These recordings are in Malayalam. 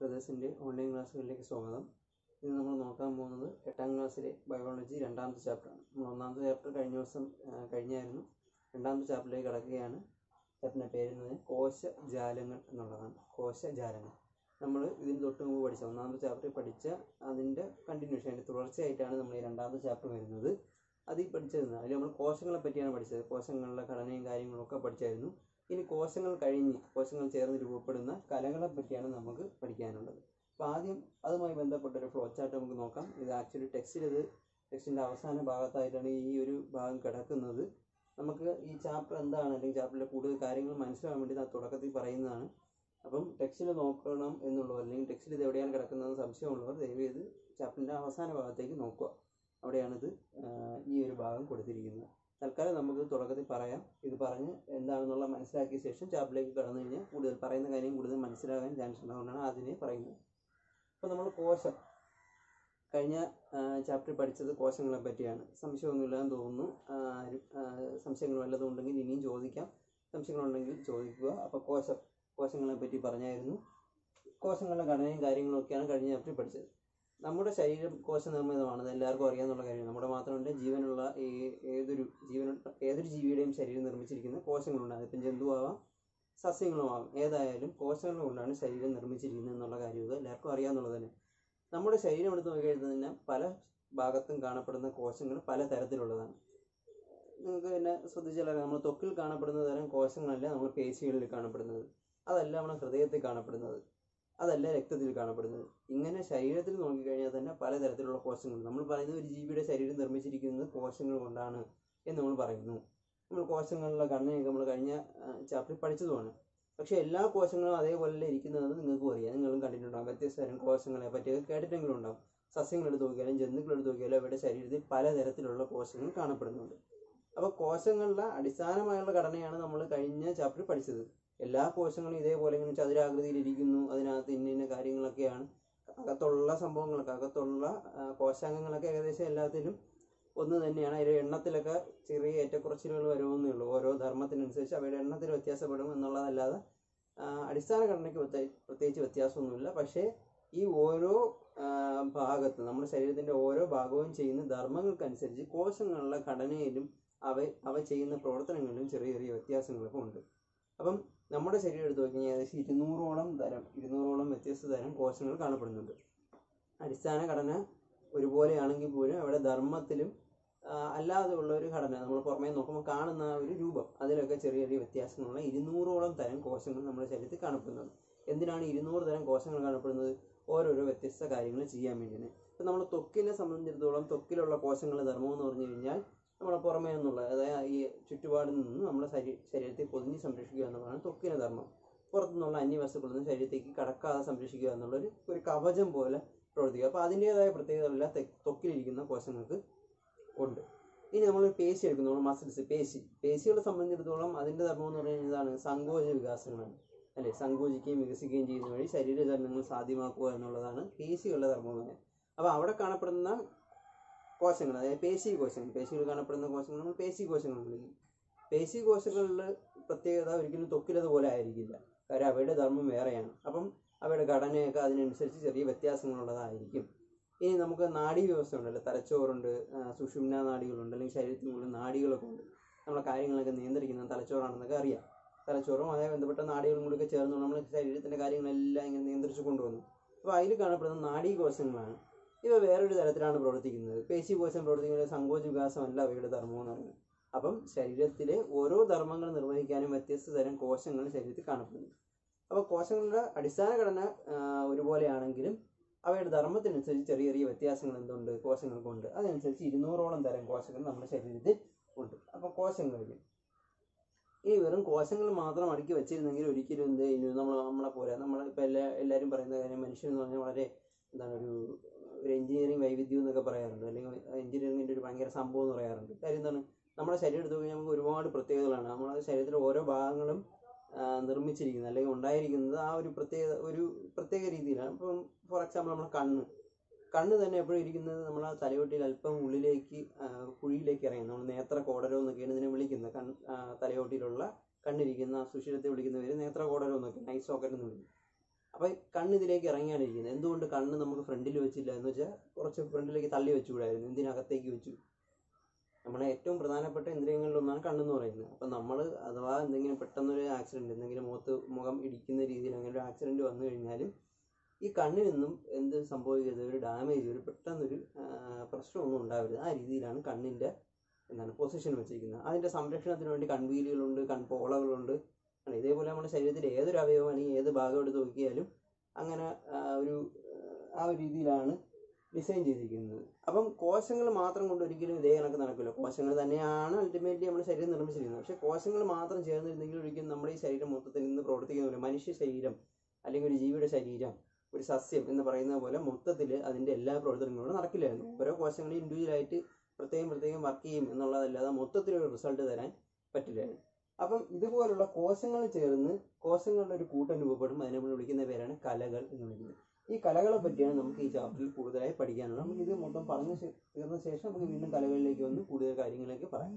ബ്രദേഴ്സിൻ്റെ ഓൺലൈൻ ക്ലാസ്സുകളിലേക്ക് സ്വാഗതം ഇന്ന് നമ്മൾ നോക്കാൻ പോകുന്നത് എട്ടാം ക്ലാസ്സിലെ ബയോളജി രണ്ടാമത്തെ ചാപ്റ്ററാണ് നമ്മൾ ഒന്നാമത്തെ ചാപ്റ്റർ കഴിഞ്ഞ ദിവസം ആ, കഴിഞ്ഞായിരുന്നു രണ്ടാമത്തെ ചാപ്റ്ററിലേക്ക് കിടക്കുകയാണ് ചാപ്റ്ററിൻ്റെ പേരുന്നത് കോശജാലങ്ങൾ എന്നുള്ളതാണ് കോശജാലങ്ങൾ നമ്മൾ ഇതിന് തൊട്ട് മുമ്പ് പഠിച്ച ഒന്നാമത്തെ ചാപ്റ്ററിൽ പഠിച്ച അതിൻ്റെ കണ്ടിന്യൂഷൻ അതിൻ്റെ തുടർച്ചയായിട്ടാണ് നമ്മൾ ഈ രണ്ടാമത്തെ ചാപ്റ്റർ വരുന്നത് അതിൽ പഠിച്ചത് അതിൽ നമ്മൾ കോശങ്ങളെ പറ്റിയാണ് പഠിച്ചത് കോശങ്ങളുടെ ഘടനയും കാര്യങ്ങളും ഒക്കെ പഠിച്ചായിരുന്നു ഇനി കോശങ്ങൾ കഴിഞ്ഞ് കോശങ്ങൾ ചേർന്ന് രൂപപ്പെടുന്ന കലകളെ പറ്റിയാണ് നമുക്ക് പഠിക്കാനുള്ളത് അപ്പോൾ ആദ്യം അതുമായി ബന്ധപ്പെട്ട ഒരു ഫ്ലോ ചാർട്ട് നമുക്ക് നോക്കാം ഇത് ആക്ച്വലി ടെക്സ്റ്റിൽ ഇത് ടെക്സ്റ്റിൻ്റെ അവസാന ഭാഗത്തായിട്ടാണ് ഈ ഒരു ഭാഗം കിടക്കുന്നത് നമുക്ക് ഈ ചാപ്റ്റർ എന്താണ് അല്ലെങ്കിൽ ചാപ്റ്ററിലെ കൂടുതൽ കാര്യങ്ങൾ മനസ്സിലാകാൻ വേണ്ടി ആ തുടക്കത്തിൽ പറയുന്നതാണ് അപ്പം ടെക്സ്റ്റിൽ നോക്കണം എന്നുള്ളവർ അല്ലെങ്കിൽ ടെക്സ്റ്റിൽ ഇത് എവിടെയാണ് കിടക്കുന്നതെന്ന് സംശയമുള്ളവർ ദയവ് ചെയ്ത് ചാപ്റ്ററിൻ്റെ അവസാന ഭാഗത്തേക്ക് നോക്കുക അവിടെയാണിത് ആഹ് ഈ ഒരു ഭാഗം കൊടുത്തിരിക്കുന്നത് തൽക്കാലം നമുക്ക് തുടക്കത്തിൽ പറയാം ഇത് പറഞ്ഞ് എന്താണെന്നുള്ള മനസ്സിലാക്കിയ ശേഷം ചാപ്റ്ററിലേക്ക് കടന്നു കഴിഞ്ഞാൽ കൂടുതൽ പറയുന്ന കാര്യം കൂടുതൽ മനസ്സിലാകാൻ ചാൻസ് ഉണ്ട് അതുകൊണ്ടാണ് അതിനെ പറയുന്നത് അപ്പോൾ നമ്മൾ കോശം കഴിഞ്ഞ ചാപ്റ്ററിൽ പഠിച്ചത് കോശങ്ങളെ പറ്റിയാണ് സംശയമൊന്നുമില്ലാന്ന് തോന്നുന്നു ആരും സംശയങ്ങൾ വല്ലതും ഉണ്ടെങ്കിൽ ഇനിയും ചോദിക്കാം സംശയങ്ങളുണ്ടെങ്കിൽ ചോദിക്കുക അപ്പോൾ കോശം കോശങ്ങളെ പറ്റി പറഞ്ഞായിരുന്നു കോശങ്ങളുടെ ഘടനയും കാര്യങ്ങളും ഒക്കെയാണ് കഴിഞ്ഞ ചാപ്റ്ററിൽ പഠിച്ചത് നമ്മുടെ ശരീരം കോശ നിർമ്മിതമാണ് അത് എല്ലാവർക്കും അറിയാവുന്ന കാര്യം നമ്മുടെ മാത്രമല്ല ജീവനുള്ള ഈ ഏതൊരു ജീവനുള്ള ഏതൊരു ജീവിയുടെയും ശരീരം നിർമ്മിച്ചിരിക്കുന്നത് കോശങ്ങളുണ്ട് അതിപ്പം ജന്തുവാവാം സസ്യങ്ങളുമാവാം ഏതായാലും കോശങ്ങൾ കൊണ്ടാണ് ശരീരം നിർമ്മിച്ചിരിക്കുന്നത് എന്നുള്ള കാര്യം എല്ലാവർക്കും അറിയാവുന്നത് തന്നെ നമ്മുടെ ശരീരം എടുത്ത് നോക്കിക്കഴിഞ്ഞാൽ തന്നെ പല ഭാഗത്തും കാണപ്പെടുന്ന കോശങ്ങൾ പല തരത്തിലുള്ളതാണ് നിങ്ങൾക്ക് പിന്നെ ശ്രദ്ധിച്ചാൽ നമ്മൾ ത്വക്കിൽ കാണപ്പെടുന്ന തരം കോശങ്ങളല്ല നമ്മൾ പേശികളിൽ കാണപ്പെടുന്നത് അതല്ല നമ്മുടെ ഹൃദയത്തിൽ കാണപ്പെടുന്നത് അതല്ല രക്തത്തിൽ കാണപ്പെടുന്നത് ഇങ്ങനെ ശരീരത്തിൽ നോക്കിക്കഴിഞ്ഞാൽ തന്നെ പലതരത്തിലുള്ള കോശങ്ങൾ നമ്മൾ പറയുന്നത് ഒരു ജീവിയുടെ ശരീരം നിർമ്മിച്ചിരിക്കുന്നത് കോശങ്ങൾ കൊണ്ടാണ് എന്ന് നമ്മൾ പറയുന്നു നമ്മൾ കോശങ്ങളുടെ ഘടനയൊക്കെ നമ്മൾ കഴിഞ്ഞ ചാപ്റ്ററിൽ പഠിച്ചതുമാണ് പക്ഷേ എല്ലാ കോശങ്ങളും അതേപോലെ ഇരിക്കുന്നത് നിങ്ങൾക്കും അറിയാം നിങ്ങളും കണ്ടിട്ടുണ്ടാകും വ്യത്യസ്ത തരം കോശങ്ങളെ പറ്റിയൊക്കെ കേട്ടിട്ടെങ്കിലും ഉണ്ടാകും സസ്യങ്ങളെടുത്ത് നോക്കിയാലും ജന്തുക്കളെടുത്ത് നോക്കിയാലും അവരുടെ ശരീരത്തിൽ പലതരത്തിലുള്ള കോശങ്ങൾ കാണപ്പെടുന്നുണ്ട് അപ്പോൾ കോശങ്ങളുടെ അടിസ്ഥാനമായുള്ള ഘടനയാണ് നമ്മൾ കഴിഞ്ഞ ചാപ്റ്ററിൽ പഠിച്ചത് എല്ലാ കോശങ്ങളും ഇതേപോലെ ഇങ്ങനെ ചതുരാകൃതിയിൽ ഇരിക്കുന്നു അതിനകത്ത് ഇന്ന ഇന്ന കാര്യങ്ങളൊക്കെയാണ് അകത്തുള്ള സംഭവങ്ങളൊക്കെ അകത്തുള്ള ആ, കോശാംഗങ്ങളൊക്കെ ഏകദേശം എല്ലാത്തിലും ഒന്ന് തന്നെയാണ് അതിൻ്റെ എണ്ണത്തിലൊക്കെ ചെറിയ ഏറ്റക്കുറച്ചിലുകൾ വരുമെന്നേ ഉള്ളൂ ഓരോ ധർമ്മത്തിനനുസരിച്ച് അവയുടെ എണ്ണത്തിൽ വ്യത്യാസപ്പെടും എന്നുള്ളതല്ലാതെ ആ, അടിസ്ഥാന ഘടനയ്ക്ക് പ്രത്യേകിച്ച് പ്രത്യേകിച്ച് വ്യത്യാസമൊന്നുമില്ല പക്ഷേ ഈ ഓരോ ആ, ഭാഗത്ത് നമ്മുടെ ശരീരത്തിൻ്റെ ഓരോ ഭാഗവും ചെയ്യുന്ന ധർമ്മങ്ങൾക്കനുസരിച്ച് കോശങ്ങളുടെ ഘടനയിലും അവ അവ ചെയ്യുന്ന പ്രവർത്തനങ്ങളിലും ചെറിയ ചെറിയ വ്യത്യാസങ്ങളൊക്കെ ഉണ്ട് അപ്പം നമ്മുടെ ശരീരം എടുത്ത് നോക്കി കഴിഞ്ഞാൽ ഏകദേശം ഇരുന്നൂറോളം തരം ഇരുന്നൂറോളം വ്യത്യസ്ത തരം കോശങ്ങൾ കാണപ്പെടുന്നുണ്ട് അടിസ്ഥാന ഘടന ഒരുപോലെയാണെങ്കിൽ പോലും അവിടെ ധർമ്മത്തിലും ആ, അല്ലാതെ ഉള്ള ഒരു ഘടന നമ്മൾ പുറമേ നോക്കുമ്പോൾ കാണുന്ന ആ ഒരു രൂപം അതിലൊക്കെ ചെറിയ ചെറിയ വ്യത്യാസങ്ങളുള്ള ഇരുന്നൂറോളം തരം കോശങ്ങൾ നമ്മുടെ ശരീരത്തിൽ കാണപ്പെടുന്നത് എന്തിനാണ് ഇരുന്നൂറ് തരം കോശങ്ങൾ കാണപ്പെടുന്നത് ഓരോരോ വ്യത്യസ്ത കാര്യങ്ങൾ ചെയ്യാൻ വേണ്ടിയാണ് ഇപ്പം നമ്മൾ ത്വക്കിനെ സംബന്ധിച്ചിടത്തോളം ത്വക്കിലുള്ള കോശങ്ങളുടെ ധർമ്മം എന്ന് പറഞ്ഞു കഴിഞ്ഞാൽ നമ്മുടെ പുറമേ നിന്നുള്ള അതായത് ഈ ചുറ്റുപാടിൽ നിന്ന് നമ്മുടെ ശരീ ശരീരത്തെ പൊതിഞ്ഞ് സംരക്ഷിക്കുക എന്നുള്ളതാണ് ത്വക്കിൻ്റെ ധർമ്മം പുറത്തുനിന്നുള്ള അന്യവസ്തുക്കളൊന്നും ശരീരത്തേക്ക് കടക്കാതെ സംരക്ഷിക്കുക എന്നുള്ളൊരു ഒരു കവചം പോലെ പ്രവർത്തിക്കുക അപ്പോൾ അതിൻ്റേതായ പ്രത്യേകതകളെല്ലാം തെ- ത്വക്കിലിരിക്കുന്ന കോശങ്ങൾക്ക് ഉണ്ട് ഇനി നമ്മൾ പേശി എടുക്കുന്നു നമ്മൾ മസിൽസ് പേശി പേശികളെ സംബന്ധിച്ചിടത്തോളം അതിൻ്റെ ധർമ്മം എന്ന് പറയുന്നത് ഇതാണ് സങ്കോച വികാസങ്ങളാണ് അല്ലേ സങ്കോചിക്കുകയും വികസിക്കുകയും ചെയ്യുന്ന വഴി ശരീരചലനങ്ങൾ സാധ്യമാക്കുക എന്നുള്ളതാണ് പേശികളുടെ ധർമ്മം എന്ന് പറയുന്നത് അപ്പോൾ അവിടെ കാണപ്പെടുന്ന കോശങ്ങൾ അതായത് പേശി കോശങ്ങൾ പേശികൾ കാണപ്പെടുന്ന കോശങ്ങൾ നമ്മൾ പേശി കോശങ്ങൾ എന്ന് വിളിക്കും പേശി കോശങ്ങളുടെ പ്രത്യേകത ഒരിക്കലും ത്വക്കിലതുപോലെ ആയിരിക്കില്ല കാര്യം അവയുടെ ധർമ്മം വേറെയാണ് അപ്പം അവയുടെ ഘടനയൊക്കെ അതിനനുസരിച്ച് ചെറിയ വ്യത്യാസങ്ങളുള്ളതായിരിക്കും ഇനി നമുക്ക് നാഡീ വ്യവസ്ഥ ഉണ്ടല്ലോ തലച്ചോറുണ്ട് ആ, സുഷുമ്ന നാഡികളുണ്ട് അല്ലെങ്കിൽ ശരീരത്തിനുള്ളിൽ നാഡികളൊക്കെ ഉണ്ട് നമ്മളെ കാര്യങ്ങളൊക്കെ നിയന്ത്രിക്കുന്നത് തലച്ചോറാണെന്നൊക്കെ അറിയാം തലച്ചോറും അതേ ബന്ധപ്പെട്ട നാഡികളും കൂടിയൊക്കെ ചേർന്ന് നമ്മൾ ശരീരത്തിൻ്റെ കാര്യങ്ങളെല്ലാം ഇങ്ങനെ നിയന്ത്രിച്ചു കൊണ്ടുവന്നു അപ്പോൾ അതിൽ കാണപ്പെടുന്ന നാഡീ കോശങ്ങളാണ് ഇവ വേറൊരു തരത്തിലാണ് പ്രവർത്തിക്കുന്നത് പേശി കോശം പ്രവർത്തിക്കുന്നത് സങ്കോച വികാസമല്ല അവയുടെ ധർമ്മം എന്ന് പറയുന്നത് അപ്പം ശരീരത്തിലെ ഓരോ ധർമ്മങ്ങൾ നിർവഹിക്കാനും വ്യത്യസ്ത തരം കോശങ്ങൾ ശരീരത്തിൽ കാണപ്പെടുന്നു അപ്പോൾ കോശങ്ങളുടെ അടിസ്ഥാന ഘടന ആ, ഒരുപോലെയാണെങ്കിലും അവയുടെ ധർമ്മത്തിനനുസരിച്ച് ചെറിയ ചെറിയ വ്യത്യാസങ്ങൾ എന്തുണ്ട് കോശങ്ങൾക്കുണ്ട് അതനുസരിച്ച് ഇരുന്നൂറോളം തരം കോശങ്ങൾ നമ്മുടെ ശരീരത്തിൽ ഉണ്ട് അപ്പോൾ കോശങ്ങളിൽ ഈ വെറും കോശങ്ങൾ മാത്രം അടുക്കി വെച്ചിരുന്നെങ്കിൽ ഒരിക്കലും എന്ത് ചെയ്യും നമ്മൾ നമ്മളെ പോലെ നമ്മൾ ഇപ്പോൾ എല്ലാ എല്ലാവരും പറയുന്ന കാര്യം മനുഷ്യൻ എന്ന് പറഞ്ഞാൽ വളരെ എന്താണ് ഒരു ഒരു എഞ്ചിനീയറിംഗ് വൈവിധ്യം എന്നൊക്കെ പറയാറുണ്ട് അല്ലെങ്കിൽ എഞ്ചിനീയറിംഗിൻ്റെ ഒരു ഭയങ്കര സംഭവം എന്ന് പറയാറുണ്ട് കാര്യം എന്താണ് നമ്മുടെ ശരീരം എടുത്തു കഴിഞ്ഞാൽ നമുക്ക് ഒരുപാട് പ്രത്യേകതകളാണ് നമ്മുടെ ശരീരത്തിലെ ഓരോ ഭാഗങ്ങളും ആ, നിർമ്മിച്ചിരിക്കുന്നത് അല്ലെങ്കിൽ ഉണ്ടായിരിക്കുന്നത് ആ ഒരു പ്രത്യേക ഒരു പ്രത്യേക രീതിയിലാണ് ഇപ്പം ഫോർ എക്സാമ്പിൾ നമ്മുടെ കണ്ണ് കണ്ണ് തന്നെ എപ്പോഴും ഇരിക്കുന്നത് നമ്മളെ തലയോട്ടിയിൽ അല്പം ഉള്ളിലേക്ക് ആ, കുഴിയിലേക്ക് ഇറങ്ങി നമ്മൾ നേത്ര കോടരോ എന്നൊക്കെയാണ് ഇതിനെ വിളിക്കുന്നത് കൺ ആ, തലയോട്ടിയിലുള്ള കണ്ണിരിക്കുന്ന ആ സുഷിരത്തെ വിളിക്കുന്ന പേര് നേത്ര കോടരോ എന്നൊക്കെ നൈറ്റ് സോക്കറ്റ് എന്ന് വിളിക്കും അപ്പോൾ കണ്ണ് ഇതിലേക്ക് ഇറങ്ങിയാണ് ഇരിക്കുന്നത് എന്തുകൊണ്ട് കണ്ണ് നമുക്ക് ഫ്രണ്ടിൽ വെച്ചില്ല എന്ന് വെച്ചാൽ കുറച്ച് ഫ്രണ്ടിലേക്ക് തള്ളി വെച്ചുകൂടായിരുന്നു എന്തിനകത്തേക്ക് വെച്ചു നമ്മളെ ഏറ്റവും പ്രധാനപ്പെട്ട ഇന്ദ്രിയങ്ങളിലൊന്നാണ് കണ്ണെന്ന് പറയുന്നത് അപ്പം നമ്മൾ അഥവാ എന്തെങ്കിലും പെട്ടെന്നൊരു ആക്സിഡൻറ്റ് എന്തെങ്കിലും മുഖത്ത് മുഖം ഇടിക്കുന്ന രീതിയിൽ അങ്ങനെ ഒരു ആക്സിഡൻറ്റ് വന്നു കഴിഞ്ഞാൽ ഈ കണ്ണിനൊന്നും എന്ത് സംഭവിക്കരുത് ഒരു ഡാമേജ് ഒരു പെട്ടെന്നൊരു ആ, പ്രശ്നമൊന്നും ഉണ്ടാവരുത് ആ രീതിയിലാണ് കണ്ണിൻ്റെ എന്താണ് പൊസിഷൻ വെച്ചിരിക്കുന്നത് അതിൻ്റെ സംരക്ഷണത്തിന് വേണ്ടി കൺവീലുകളുണ്ട് കൺപോളകളുണ്ട് ആണ് ഇതേപോലെ നമ്മുടെ ശരീരത്തിൽ ഏതൊരു അവയവമാണെങ്കിൽ ഏത് ഭാഗം എടുത്ത് നോക്കിയാലും അങ്ങനെ ആ, ഒരു ആ ഒരു രീതിയിലാണ് ഡിസൈൻ ചെയ്തിരിക്കുന്നത് അപ്പം കോശങ്ങൾ മാത്രം കൊണ്ട് ഒരിക്കലും ഇതേ കണക്ക് നടക്കില്ല കോശങ്ങൾ തന്നെയാണ് അൾട്ടിമേറ്റ്ലി നമ്മുടെ ശരീരം നിർമ്മിച്ചിരിക്കുന്നത് പക്ഷേ കോശങ്ങൾ മാത്രം ചേർന്നിരുന്നെങ്കിൽ ഒരിക്കലും നമ്മുടെ ഈ ശരീരം മൊത്തത്തിൽ നിന്ന് പ്രവർത്തിക്കുന്ന പോലെ മനുഷ്യ ശരീരം അല്ലെങ്കിൽ ഒരു ജീവിയുടെ ശരീരം ഒരു സസ്യം എന്ന് പറയുന്ന പോലെ മൊത്തത്തിൽ അതിൻ്റെ എല്ലാ പ്രവർത്തനങ്ങളും നടക്കില്ലായിരുന്നു ഓരോ കോശങ്ങളും ഇൻഡിവിജ്വലായിട്ട് പ്രത്യേകം പ്രത്യേകം വർക്ക് ചെയ്യും എന്നുള്ളതല്ലാതെ മൊത്തത്തിലൊരു റിസൾട്ട് തരാൻ പറ്റില്ലായിരുന്നു അപ്പം ഇതുപോലുള്ള കോശങ്ങൾ ചേർന്ന് കോശങ്ങളുടെ ഒരു കൂട്ടം രൂപപ്പെടും അതിനെ നമ്മൾ വിളിക്കുന്ന പേരാണ് കലകൾ എന്ന് വിളിക്കുന്നത് ഈ കലകളെ പറ്റിയാണ് നമുക്ക് ഈ ചാപ്റ്ററിൽ കൂടുതലായി പഠിക്കാനുള്ളത് നമുക്ക് ഇത് മൊത്തം പറഞ്ഞു ശേ- തീർന്ന ശേഷം നമുക്ക് വീണ്ടും കലകളിലേക്ക് വന്ന് കൂടുതൽ കാര്യങ്ങളിലേക്ക് പറയാം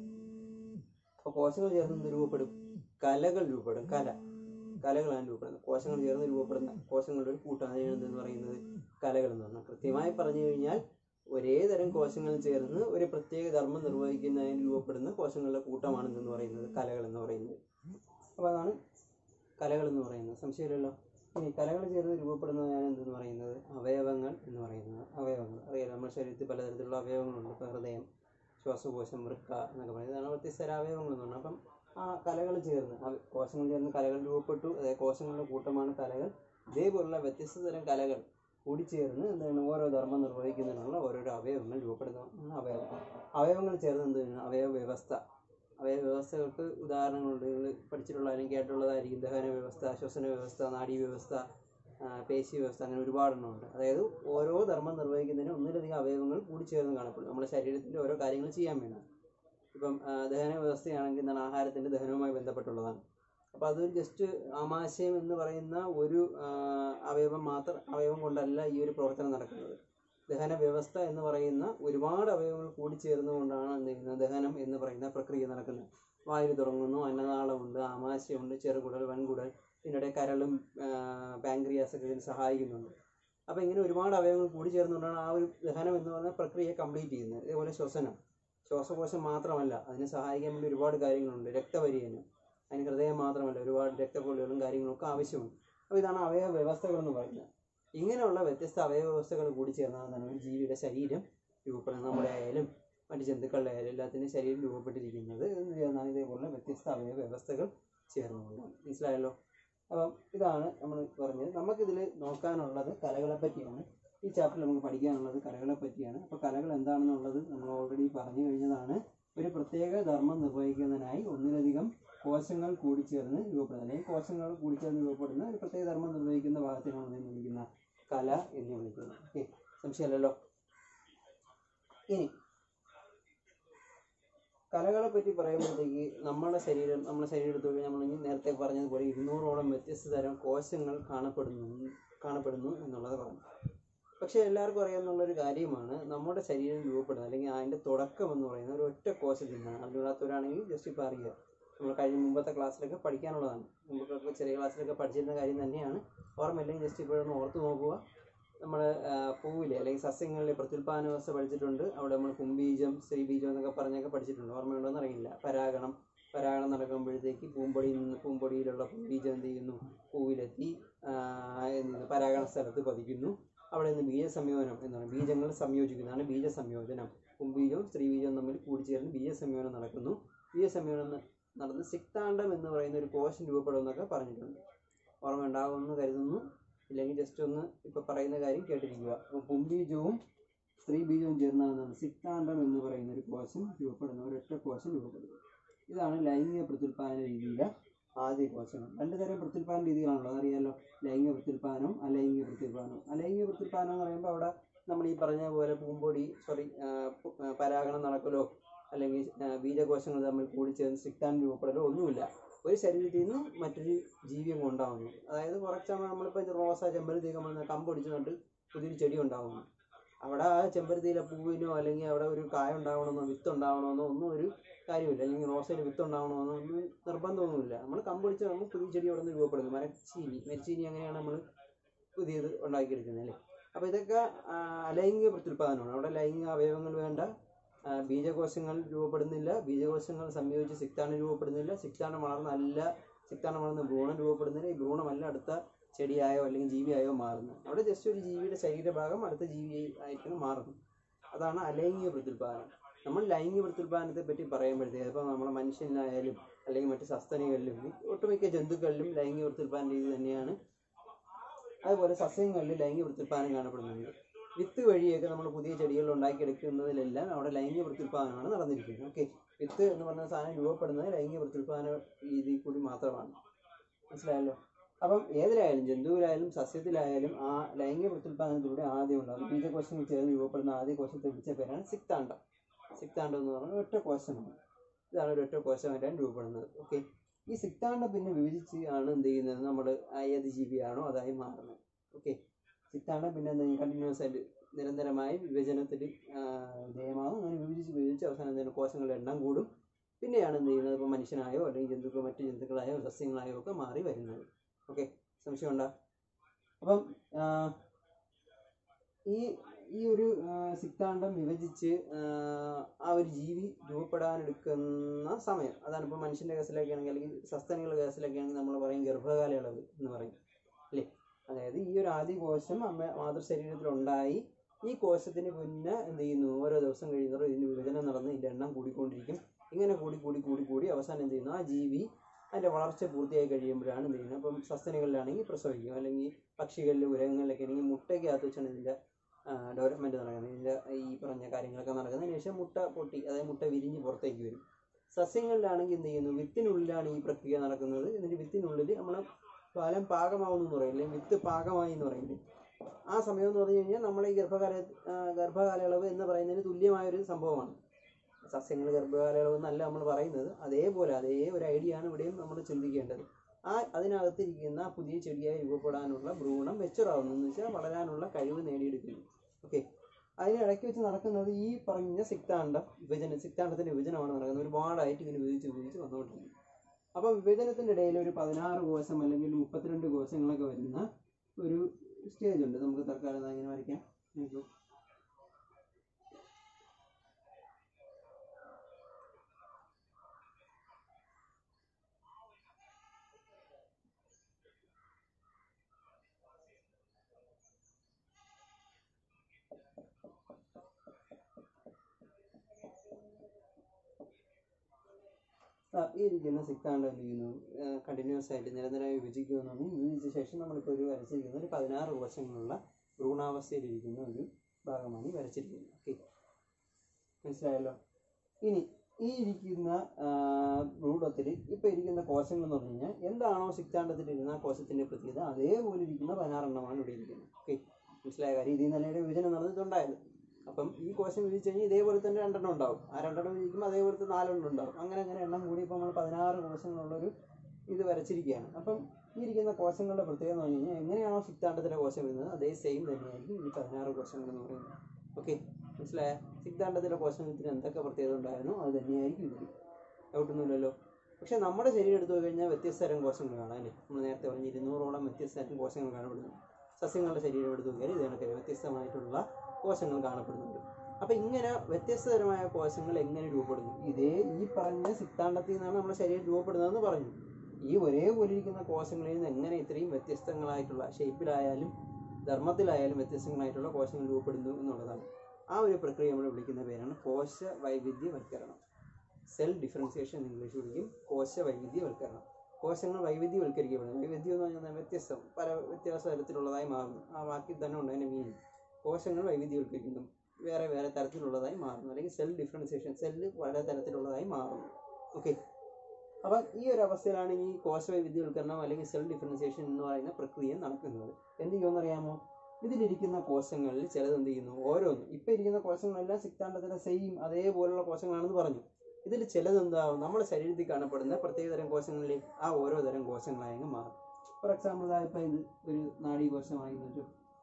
അപ്പോൾ കോശങ്ങൾ ചേർന്ന് എന്ത് രൂപപ്പെടും കലകൾ രൂപപ്പെടും കല കലകളാണ് രൂപപ്പെടുന്നത് കോശങ്ങൾ ചേർന്ന് രൂപപ്പെടുന്ന കോശങ്ങളുടെ ഒരു കൂട്ടം അതിനാണ് എന്തെന്ന് പറയുന്നത് കലകൾ എന്ന് പറഞ്ഞാൽ കൃത്യമായി പറഞ്ഞു കഴിഞ്ഞാൽ ഒരേ തരം കോശങ്ങൾ ചേർന്ന് ഒരു പ്രത്യേക ധർമ്മം നിർവഹിക്കുന്നതിന് രൂപപ്പെടുന്ന കോശങ്ങളുടെ കൂട്ടമാണ് എന്തെന്ന് പറയുന്നത് കലകൾ എന്ന് പറയുന്നത് അപ്പോൾ അതാണ് കലകൾ എന്ന് പറയുന്നത് സംശയമില്ലല്ലോ ഇനി കലകൾ ചേർന്ന് രൂപപ്പെടുന്നതാണ് എന്തെന്ന് പറയുന്നത് അവയവങ്ങൾ എന്ന് പറയുന്നത് അവയവങ്ങൾ അറിയാലോ നമ്മുടെ ശരീരത്തിൽ പലതരത്തിലുള്ള അവയവങ്ങളുണ്ട് ഇപ്പോൾ ഹൃദയം ശ്വാസകോശം വൃക്ക എന്നൊക്കെ പറയുന്നത് ഇതാണ് വ്യത്യസ്ത അവയവങ്ങൾ എന്ന് പറഞ്ഞാൽ അപ്പം ആ കലകൾ ചേർന്ന് ആ കോശങ്ങൾ ചേർന്ന് കലകൾ രൂപപ്പെട്ടു അതായത് കോശങ്ങളുടെ കൂട്ടമാണ് കലകൾ ഇതേപോലുള്ള വ്യത്യസ്ത തരം കലകൾ കൂടിച്ചേർന്ന് എന്താണ് ഓരോ ധർമ്മം നിർവഹിക്കുന്നതിനുള്ള ഓരോരോ അവയവങ്ങൾ രൂപപ്പെടുന്ന അവയവങ്ങൾ അവയവങ്ങൾ ചേർന്ന് എന്ത് ചെയ്യുന്നു? അവയവ വ്യവസ്ഥ അവയവ വ്യവസ്ഥകൾക്ക് ഉദാഹരണങ്ങളുണ്ട് നിങ്ങൾ പഠിച്ചിട്ടുള്ള അല്ലെങ്കിൽ കേട്ടുള്ളതായിരിക്കും ദഹന വ്യവസ്ഥ ശ്വസന വ്യവസ്ഥ നാഡീ വ്യവസ്ഥ ആ, പേശി വ്യവസ്ഥ അങ്ങനെ ഒരുപാടെണ്ണമുണ്ട് അതായത് ഓരോ ധർമ്മം നിർവഹിക്കുന്നതിന് ഒന്നിലധികം അവയവങ്ങൾ കൂടിച്ചേർന്ന് കാണപ്പെടും നമ്മുടെ ശരീരത്തിൻ്റെ ഓരോ കാര്യങ്ങൾ ചെയ്യാൻ വേണ്ടി ഇപ്പം ആ, ദഹന വ്യവസ്ഥയാണെങ്കിൽ എന്താണ് ആഹാരത്തിൻ്റെ ദഹനവുമായി ബന്ധപ്പെട്ടുള്ളതാണ് അപ്പോൾ അതൊരു ജസ്റ്റ് ആമാശയം എന്ന് പറയുന്ന ഒരു ആ, അവയവം മാത്രം അവയവം കൊണ്ടല്ല ഈ ഒരു പ്രവർത്തനം നടക്കുന്നത് ദഹന വ്യവസ്ഥ എന്ന് പറയുന്ന ഒരുപാട് അവയവങ്ങൾ കൂടിച്ചേർന്നുകൊണ്ടാണ് എന്ത് ചെയ്യുന്നത് ദഹനം എന്ന് പറയുന്ന പ്രക്രിയ നടക്കുന്നത് വായു തുടങ്ങുന്നു അന്നനാളമുണ്ട് ആമാശയമുണ്ട് ചെറുകുടൽ വൻകുടൽ ഇതിനിടെ കരളും പാങ്ക്രിയാസ് ഒക്കെ ഇതിന് സഹായിക്കുന്നുണ്ട് അപ്പോൾ ഇങ്ങനെ ഒരുപാട് അവയവങ്ങൾ കൂടി ചേർന്നുകൊണ്ടാണ് ആ ഒരു ദഹനം എന്ന് പറയുന്ന പ്രക്രിയ കംപ്ലീറ്റ് ചെയ്യുന്നത് ഇതേപോലെ ശ്വസനം ശ്വാസകോശം മാത്രമല്ല അതിനെ സഹായിക്കാൻ വേണ്ടി ഒരുപാട് കാര്യങ്ങളുണ്ട് രക്തപര്യനം അതിന് ഹൃദയം മാത്രമല്ല ഒരുപാട് രക്തക്കൊള്ളികളും കാര്യങ്ങളൊക്കെ ആവശ്യമുണ്ട് അപ്പോൾ ഇതാണ് അവയവ വ്യവസ്ഥകൾ എന്ന് പറയുന്നത് ഇങ്ങനെയുള്ള വ്യത്യസ്ത അവയവ വ്യവസ്ഥകൾ കൂടി ചേർന്നതാണ് ഒരു ജീവിയുടെ ശരീരം രൂപപ്പെടുന്നത് നമ്മുടെ ആയാലും മറ്റ് ജന്തുക്കളുടെ ആയാലും എല്ലാത്തിൻ്റെയും ശരീരം രൂപപ്പെട്ടിരിക്കുന്നത് എന്ന് ചേർന്നാണ് ഇതേപോലുള്ള വ്യത്യസ്ത അവയവ വ്യവസ്ഥകൾ ചേർന്നുകൊണ്ടാണ് മനസ്സിലായല്ലോ അപ്പം ഇതാണ് നമ്മൾ പറഞ്ഞത് നമുക്കിതിൽ നോക്കാനുള്ളത് കലകളെ പറ്റിയാണ് ഈ ചാപ്റ്ററിൽ നമുക്ക് പഠിക്കാനുള്ളത് കലകളെ പറ്റിയാണ് അപ്പോൾ കലകൾ എന്താണെന്നുള്ളത് നമ്മൾ ഓൾറെഡി പറഞ്ഞു കഴിഞ്ഞതാണ് ഒരു പ്രത്യേക ധർമ്മം നിർവഹിക്കുന്നതിനായി ഒന്നിലധികം കോശങ്ങൾ കൂടിച്ചേർന്ന് രൂപപ്പെടുന്നത് അല്ലെങ്കിൽ കോശങ്ങൾ കൂടിച്ചേർന്ന് രൂപപ്പെടുന്ന ഒരു പ്രത്യേക ധർമ്മം നിർവഹിക്കുന്ന ഭാഗത്തിനാണ് നമ്മൾ വിളിക്കുന്ന കല എന്ന് വിളിക്കുന്നത് ഓക്കെ സംശയമല്ലല്ലോ ഇനി കലകളെ പറ്റി പറയുമ്പോഴത്തേക്ക് നമ്മുടെ ശരീരം നമ്മുടെ ശരീരം എടുത്തു കഴിഞ്ഞാൽ നമ്മൾ ഇനി നേരത്തെ പറഞ്ഞതുപോലെ ഇരുന്നൂറോളം വ്യത്യസ്ത തരം കോശങ്ങൾ കാണപ്പെടുന്നു കാണപ്പെടുന്നു എന്നുള്ളത് പറഞ്ഞു പക്ഷേ എല്ലാവർക്കും അറിയാവുന്നുള്ളൊരു കാര്യമാണ് നമ്മുടെ ശരീരം രൂപപ്പെടുന്നത് അല്ലെങ്കിൽ അതിൻ്റെ തുടക്കം എന്ന് പറയുന്നത് ഒരു ഒറ്റ കോശത്തിൽ നിന്നാണ് അറിയാത്തവരാണെങ്കിൽ ജസ്റ്റ് ഇപ്പോൾ അറിയുക നമ്മൾ കഴിഞ്ഞ മുമ്പത്തെ ക്ലാസ്സിലൊക്കെ പഠിക്കാനുള്ളതാണ് മുമ്പൊക്കെ ചെറിയ ക്ലാസ്സിലൊക്കെ പഠിച്ചിരുന്ന കാര്യം തന്നെയാണ് ഓർമ്മയില്ലെങ്കിൽ ജസ്റ്റ് ഇപ്പോഴൊന്ന് ഓർത്ത് നോക്കുക നമ്മൾ പൂവിലെ അല്ലെങ്കിൽ സസ്യങ്ങളിലെ പ്രത്യുൽപാദന വ്യവസ്ഥ പഠിച്ചിട്ടുണ്ട് അവിടെ നമ്മൾ കുംബീജം സ്ത്രീബീജം എന്നൊക്കെ പറഞ്ഞൊക്കെ പഠിച്ചിട്ടുണ്ട് ഓർമ്മയുണ്ടോ എന്ന് അറിയില്ല പരാഗണം പരാഗണം നടക്കുമ്പോഴത്തേക്ക് പൂമ്പൊടിയിൽ നിന്ന് പൂമ്പൊടിയിലുള്ള ബീജം എന്ത് ചെയ്യുന്നു പൂവിലെത്തി ആ, എന്ത് ചെയ്യുന്നു പരാഗണ സ്ഥലത്ത് പതിക്കുന്നു അവിടെ നിന്ന് ബീജസംയോജനം എന്നാണ് ബീജങ്ങൾ സംയോജിക്കുന്നതാണ് ബീജസംയോജനം കുംബീജവും സ്ത്രീബീജവും തമ്മിൽ കൂടിച്ചേർന്ന് ബീജസംയോജനം നടക്കുന്നു ബീജസംയോജനം ന- നടന്ന് സിക്താണ്ഡം എന്ന് പറയുന്ന ഒരു കോശം രൂപപ്പെടുമെന്നൊക്കെ പറഞ്ഞിട്ടുണ്ട് ഓർമ്മ ഉണ്ടാകുമെന്ന് കരുതുന്നു ഇല്ലെങ്കിൽ ജസ്റ്റ് ഒന്ന് ഇപ്പൊ പറയുന്ന കാര്യം കേട്ടിരിക്കുക അപ്പോൾ പുംബീജവും സ്ത്രീ ബീജവും ചേർന്നാണ് സിക്താണ്ഡം എന്ന് പറയുന്ന ഒരു കോശം രൂപപ്പെടുന്ന ഒരൊറ്റ കോശം രൂപപ്പെടുന്നത് ഇതാണ് ലൈംഗിക പ്രത്യുൽപാദന രീതിയിലെ ആദ്യ കോശങ്ങൾ രണ്ട് തരം പ്രത്യുൽപാദന രീതികളാണല്ലോ അതറിയാലോ ലൈംഗിക പ്രത്യുൽപാദനവും അലൈംഗിക പ്രത്യുൽപാദനവും അലൈംഗിക പ്രത്യുൽപാദനം എന്ന് പറയുമ്പോൾ അവിടെ നമ്മൾ ഈ പറഞ്ഞ പോലെ പൂമ്പൊടി സോറി പരാഗണം നടക്കലോ അല്ലെങ്കിൽ ആ, ബീജകോശങ്ങൾ തമ്മിൽ കൂടിച്ചേർന്ന് സിക്താൻ രൂപപ്പെടലോ ഒന്നുമില്ല ഒരു ശരീരത്തിൽ നിന്ന് മറ്റൊരു ജീവിയും ഉണ്ടാവുന്നു അതായത് കുറച്ച് നമ്മളിപ്പോൾ റോസ ചെമ്പരത്തിയൊക്കെ നമ്മൾ കമ്പൊടിച്ച് നട്ട് പുതിയൊരു ചെടി ഉണ്ടാവുന്നു അവിടെ ആ ചെമ്പരത്തിയിലെ പൂവിനോ അല്ലെങ്കിൽ അവിടെ ഒരു കായ ഉണ്ടാവണമെന്നോ വിത്ത് ഉണ്ടാവണമെന്നോ ഒന്നും ഒരു കാര്യമില്ല അല്ലെങ്കിൽ റോസയിൽ വിത്ത് ഉണ്ടാവണമെന്നോ ഒന്നും നിർബന്ധമൊന്നുമില്ല നമ്മൾ കമ്പൊടിച്ച് നമ്മൾ പുതിയ ചെടി അവിടെ നിന്ന് രൂപപ്പെടുന്നു മരച്ചീനി മരച്ചീനി അങ്ങനെയാണ് നമ്മൾ പുതിയത് ഉണ്ടാക്കിയെടുക്കുന്നത് അല്ലേ അപ്പോൾ ഇതൊക്കെ ആ, അലൈംഗിക പ്രത്യുൽപാദനമാണ് അവിടെ ലൈംഗിക അവയവങ്ങൾ വേണ്ട ആ, ബീജകോശങ്ങൾ രൂപപ്പെടുന്നില്ല ബീജകോശങ്ങൾ സംയോജിച്ച് സിക്താണ്ഡം രൂപപ്പെടുന്നില്ല സിക്താണ്ഡം വളർന്ന് നല്ല സിക്താണ്ഡം വളർന്ന് ഭ്രൂണം രൂപപ്പെടുന്നില്ല ഈ ഭ്രൂണമല്ല അടുത്ത ചെടിയായോ അല്ലെങ്കിൽ ജീവിയായോ മാറുന്നത് അവിടെ ജസ്റ്റ് ഒരു ജീവിയുടെ ശരീരഭാഗം അടുത്ത ജീവി ആയിട്ടാണ് മാറുന്നത് അതാണ് അലൈംഗിക പ്രത്യുൽപാദനം നമ്മൾ ലൈംഗിക പ്രത്യുൽപാദനത്തെ പറ്റി പറയുമ്പോഴത്തേക്ക് ഇപ്പോൾ നമ്മുടെ മനുഷ്യനിലായാലും അല്ലെങ്കിൽ മറ്റ് സസ്തനികളിലും ഈ ഒട്ടുമിക്ക ജന്തുക്കളിലും ലൈംഗിക പ്രത്യുൽപാദന രീതി തന്നെയാണ് അതുപോലെ സസ്യങ്ങളിൽ ലൈംഗിക പ്രത്യുൽപാദനം കാണപ്പെടുന്നുണ്ട് വിത്ത് വഴിയൊക്കെ നമ്മൾ പുതിയ ചെടികൾ ഉണ്ടാക്കിയെടുക്കുന്നതിലെല്ലാം അവിടെ ലൈംഗിക പ്രത്യുൽപാദനമാണ് നടന്നിരിക്കുന്നത് ഓക്കെ വിത്ത് എന്ന് പറഞ്ഞ സാധനം രൂപപ്പെടുന്നത് ലൈംഗിക പ്രത്യുൽപാദന രീതി കൂടി മാത്രമാണ് മനസ്സിലായല്ലോ അപ്പം ഏതിലായാലും ജന്തുവിലായാലും സസ്യത്തിലായാലും ആ ലൈംഗിക പ്രത്യുൽപാദനത്തിലൂടെ ആദ്യം ഉണ്ടാകും ബീജകോശങ്ങൾ ചേർന്ന് രൂപപ്പെടുന്ന ആദ്യ കോശത്തെ വിളിച്ച പേരാണ് സിക്താണ്ഡം സിക്താണ്ഡം എന്ന് പറഞ്ഞാൽ ഒറ്റ കോശമാണ് ഇതാണ് ഒരു ഒറ്റ കോശമായിട്ടാണ് രൂപപ്പെടുന്നത് ഓക്കെ ഈ സിക്താണ്ഡം പിന്നെ വിഭജിച്ച് ആണ് എന്ത് ചെയ്യുന്നത് നമ്മൾ ഏത് ജീവിയാണോ അതായി മാറുന്നത് ഓക്കെ സിക്താണ്ഡം പിന്നെ എന്താ കണ്ടിന്യൂസ് ആയിട്ട് നിരന്തരമായി വിഭജനത്തിൽ വിധേയമാകും അങ്ങനെ വിഭജിച്ച് വിഭജിച്ച് അവസാനം എന്തെങ്കിലും കോശങ്ങളുടെ എണ്ണം കൂടും പിന്നെയാണ് എന്ത് ചെയ്യുന്നത് ഇപ്പോൾ മനുഷ്യനായോ അല്ലെങ്കിൽ ജന്തുക്കൾ മറ്റ് ജന്തുക്കളായോ സസ്യങ്ങളായോ ഒക്കെ മാറി വരുന്നത് ഓക്കെ സംശയമുണ്ടോ അപ്പം ആ, ഈ ഈ ഒരു ആ, സിക്താണ്ഡം വിഭജിച്ച് ആ, ആ ഒരു ജീവി രൂപപ്പെടാനെടുക്കുന്ന സമയം അതാണ് ഇപ്പോൾ മനുഷ്യൻ്റെ കേസിലൊക്കെ ആണെങ്കിൽ അല്ലെങ്കിൽ സസ്തനികളുടെ കേസിലൊക്കെ ആണെങ്കിൽ നമ്മൾ പറയും ഗർഭകാലയളവ് എന്ന് പറയും അല്ലേ അതായത് ഈ ഒരു ആദ്യ കോശം അമ്മ മാതൃശരീരത്തിലുണ്ടായി ഈ കോശത്തിന് പിന്നെ എന്ത് ചെയ്യുന്നു ഓരോ ദിവസം കഴിയുന്നതോറും ഇതിന് വിഭജനം നടന്ന് ഇതിൻ്റെ എണ്ണം കൂടിക്കൊണ്ടിരിക്കും ഇങ്ങനെ കൂടി കൂടി കൂടി കൂടി അവസാനം എന്ത് ചെയ്യുന്നു ആ ജീവി അതിൻ്റെ വളർച്ച പൂർത്തിയായി കഴിയുമ്പോഴാണ് എന്ത് ചെയ്യുന്നത് അപ്പം സസ്തനികളിലാണെങ്കിൽ പ്രസവിക്കും അല്ലെങ്കിൽ പക്ഷികളിൽ ഉരകങ്ങളിലൊക്കെ ആണെങ്കിൽ മുട്ടയ്ക്കകത്ത് വെച്ചാണ് ഇതിൻ്റെ ഡെവലപ്മെൻറ്റ് നടക്കുന്നത് ഇതിൻ്റെ ഈ പറഞ്ഞ കാര്യങ്ങളൊക്കെ നടക്കുന്നതിന് ശേഷം മുട്ട പൊട്ടി അതായത് മുട്ട വിരിഞ്ഞ് പുറത്തേക്ക് വരും സസ്യങ്ങളിലാണെങ്കിൽ എന്ത് ചെയ്യുന്നു വിത്തിനുള്ളിലാണ് ഈ പ്രക്രിയ നടക്കുന്നത് എന്നിട്ട് വിത്തിനുള്ളിൽ നമ്മൾ ഫലം പാകമാവുന്നു എന്ന് പറയും അല്ലെങ്കിൽ വിത്ത് പാകമായി എന്ന് പറയുന്നത് ആ സമയം എന്ന് പറഞ്ഞു കഴിഞ്ഞാൽ നമ്മൾ ഈ ഗർഭകാല ആ, ഗർഭകാലയളവ് എന്ന് പറയുന്നതിന് തുല്യമായ ഒരു സംഭവമാണ് സസ്യങ്ങൾ ഗർഭകാലയളവ് എന്നല്ല നമ്മൾ പറയുന്നത് അതേപോലെ അതേ ഒരു ഐഡിയ ആണ് ഇവിടെയും നമ്മൾ ചിന്തിക്കേണ്ടത് ആ അതിനകത്തിരിക്കുന്ന പുതിയ ചെടിയായി രൂപപ്പെടാനുള്ള ഭ്രൂണം വെച്ചുറാവുന്നു എന്ന് വെച്ചാൽ വളരാനുള്ള കഴിവ് നേടിയെടുക്കുന്നു ഓക്കെ അതിനിടയ്ക്ക് വെച്ച് നടക്കുന്നത് ഈ പറഞ്ഞ സിക്താണ്ഡം വിഭജനം സിക്താണ്ഡത്തിൻ്റെ വിഭജനമാണ് നടക്കുന്നത് ഒരുപാടായിട്ട് ഇങ്ങനെ വിഭജിച്ച് വിഭജിച്ച് വന്നുകൊണ്ടിരിക്കും അപ്പോൾ വിഭജനത്തിൻ്റെ ഇടയിൽ ഒരു പതിനാറ് കോശം അല്ലെങ്കിൽ മുപ്പത്തിരണ്ട് കോശങ്ങളൊക്കെ വരുന്ന ഒരു സ്റ്റേജ് ഉണ്ട് നമുക്ക് തൽക്കാലം ദാ ഇങ്ങനെ വരയ്ക്കാം നോക്കൂ. ആ, ഈ ഇരിക്കുന്ന സിക്താണ്ഡം എന്ത് ചെയ്യുന്നു കണ്ടിന്യൂസ് ആയിട്ട് നിരന്തരമായി വിഭജിക്കുമെന്നാണ് വിഭജിച്ച ശേഷം നമ്മളിപ്പോൾ ഒരു വരച്ചിരിക്കുന്ന ഒരു പതിനാറ് കോശങ്ങളുള്ള ഭ്രൂണാവസ്ഥയിലിരിക്കുന്ന ഒരു ഭാഗമാണ് ഈ വരച്ചിരിക്കുന്നത് ഓക്കെ മനസ്സിലായല്ലോ ഇനി ഈ ഇരിക്കുന്ന ഭ്രൂണത്തിൽ ഇപ്പോൾ ഇരിക്കുന്ന കോശങ്ങൾ എന്ന് പറഞ്ഞു കഴിഞ്ഞാൽ എന്താണോ സിക്താണ്ഡത്തിലിരുന്ന ആ കോശത്തിൻ്റെ പ്രത്യേകത അതേപോലെ ഇരിക്കുന്ന പതിനാറെണ്ണമാണ് ഇവിടെ ഇരിക്കുന്നത് ഓക്കെ മനസ്സിലായ കാര്യം ഇതിൽ നിന്നല്ലേ വിഭജനം നടന്നിട്ടുണ്ടായത് അപ്പം ഈ കോശം വിഭജിച്ച് കഴിഞ്ഞാൽ ഇതേപോലെ തന്നെ രണ്ടെണ്ണം ഉണ്ടാവും ആ രണ്ടെണ്ണം വിഭജിക്കുമ്പോൾ അതേപോലത്തെ നാലെണ്ണം ഉണ്ടാവും അങ്ങനെ അങ്ങനെ എണ്ണം കൂടി ഇപ്പോൾ നമ്മൾ പതിനാറ് കോശങ്ങളുള്ളൊരു ഇത് വരച്ചിരിക്കുകയാണ് അപ്പം ഈ ഇരിക്കുന്ന കോശങ്ങളുടെ പ്രത്യേകത എന്ന് പറഞ്ഞു കഴിഞ്ഞാൽ എങ്ങനെയാണോ സിക്താണ്ഡത്തിലെ കോശം വരുന്നത് അതേ സെയിം തന്നെയായിരിക്കും ഈ പതിനാറ് കോശങ്ങൾ എന്ന് പറയുന്നത് ഓക്കെ മനസ്സിലായ സിദ്ധാന്തത്തിലെ കോശത്തിന് എന്തൊക്കെ പ്രത്യേകത ഉണ്ടായിരുന്നു അത് തന്നെയായിരിക്കും ഇതിൽ ഡൗട്ടൊന്നുമില്ലല്ലോ പക്ഷേ നമ്മുടെ ശരീരം എടുത്തു കഴിഞ്ഞാൽ വ്യത്യസ്ത തരം കോശങ്ങൾ കാണാം അല്ലേ നമ്മൾ നേരത്തെ പറഞ്ഞ ഇരുന്നൂറോളം വ്യത്യസ്ത തരം കോശങ്ങൾ കാണപ്പെടുന്നു സസ്യങ്ങളുടെ ശരീരം എടുത്തു നോക്കിയാൽ ഇത് കണക്കിന് വ്യത്യസ്തമായിട്ടുള്ള കോശങ്ങൾ കാണപ്പെടുന്നുണ്ട് അപ്പോൾ ഇങ്ങനെ വ്യത്യസ്തതരമായ കോശങ്ങൾ എങ്ങനെ രൂപപ്പെടുന്നു ഇതേ ഈ പറഞ്ഞ സിദ്ധാന്തത്തിൽ നിന്നാണ് നമ്മുടെ ശരീരം രൂപപ്പെടുന്നതെന്ന് പറഞ്ഞു ഈ ഒരേപോലെ ഇരിക്കുന്ന കോശങ്ങളിൽ നിന്ന് എങ്ങനെ ഇത്രയും വ്യത്യസ്തങ്ങളായിട്ടുള്ള ഷേപ്പിലായാലും ധർമ്മത്തിലായാലും വ്യത്യസ്തങ്ങളായിട്ടുള്ള കോശങ്ങൾ രൂപപ്പെടുന്നു എന്നുള്ളതാണ് ആ ഒരു പ്രക്രിയ നമ്മൾ വിളിക്കുന്ന പേരാണ് കോശ വൈവിധ്യവൽക്കരണം സെൽ ഡിഫറൻസിയേഷൻ എന്ന് ഇംഗ്ലീഷ് വിളിക്കും കോശ വൈവിധ്യവൽക്കരണം കോശങ്ങൾ വൈവിധ്യവൽക്കരിക്കപ്പെടുന്നു വൈവിധ്യം എന്ന് പറഞ്ഞാൽ വ്യത്യസ്തം പല വ്യത്യാസ തരത്തിലുള്ളതായി മാറുന്നു ആ വാക്കിൽ തന്നെ ഉണ്ട് അതിൻ്റെ മീനിങ് കോശങ്ങൾ വൈവിധ്യവൽക്കരിക്കുന്നു വേറെ വേറെ തരത്തിലുള്ളതായി മാറുന്നു അല്ലെങ്കിൽ സെൽ ഡിഫറൻസിയേഷൻ സെല്ല് പല തരത്തിലുള്ളതായി മാറുന്നു ഓക്കെ അപ്പം ഈ ഒരു അവസ്ഥയിലാണ് ഈ കോശ വൈവിധ്യവൽക്കരണം അല്ലെങ്കിൽ സെൽ ഡിഫറൻസിയേഷൻ എന്ന് പറയുന്ന പ്രക്രിയ നടക്കുന്നത് എന്ത് ചെയ്യുമെന്ന് അറിയാമോ ഇതിലിരിക്കുന്ന കോശങ്ങളിൽ ചിലത് എന്ത് ചെയ്യുന്നു ഓരോന്നും ഇപ്പം ഇരിക്കുന്ന കോശങ്ങളെല്ലാം സിക്താണ്ഡത്തിൻ്റെ സെയിം അതേപോലുള്ള കോശങ്ങളാണെന്ന് പറഞ്ഞു ഇതിൽ ചിലത് എന്താവും നമ്മുടെ ശരീരത്തിൽ കാണപ്പെടുന്ന പ്രത്യേക തരം കോശങ്ങളിൽ ആ ഓരോ തരം കോശങ്ങളായി അങ്ങ് മാറും ഫോർ എക്സാമ്പിൾ ഇപ്പം ഇത് ഒരു നാഡീകോശമായി വെച്ചു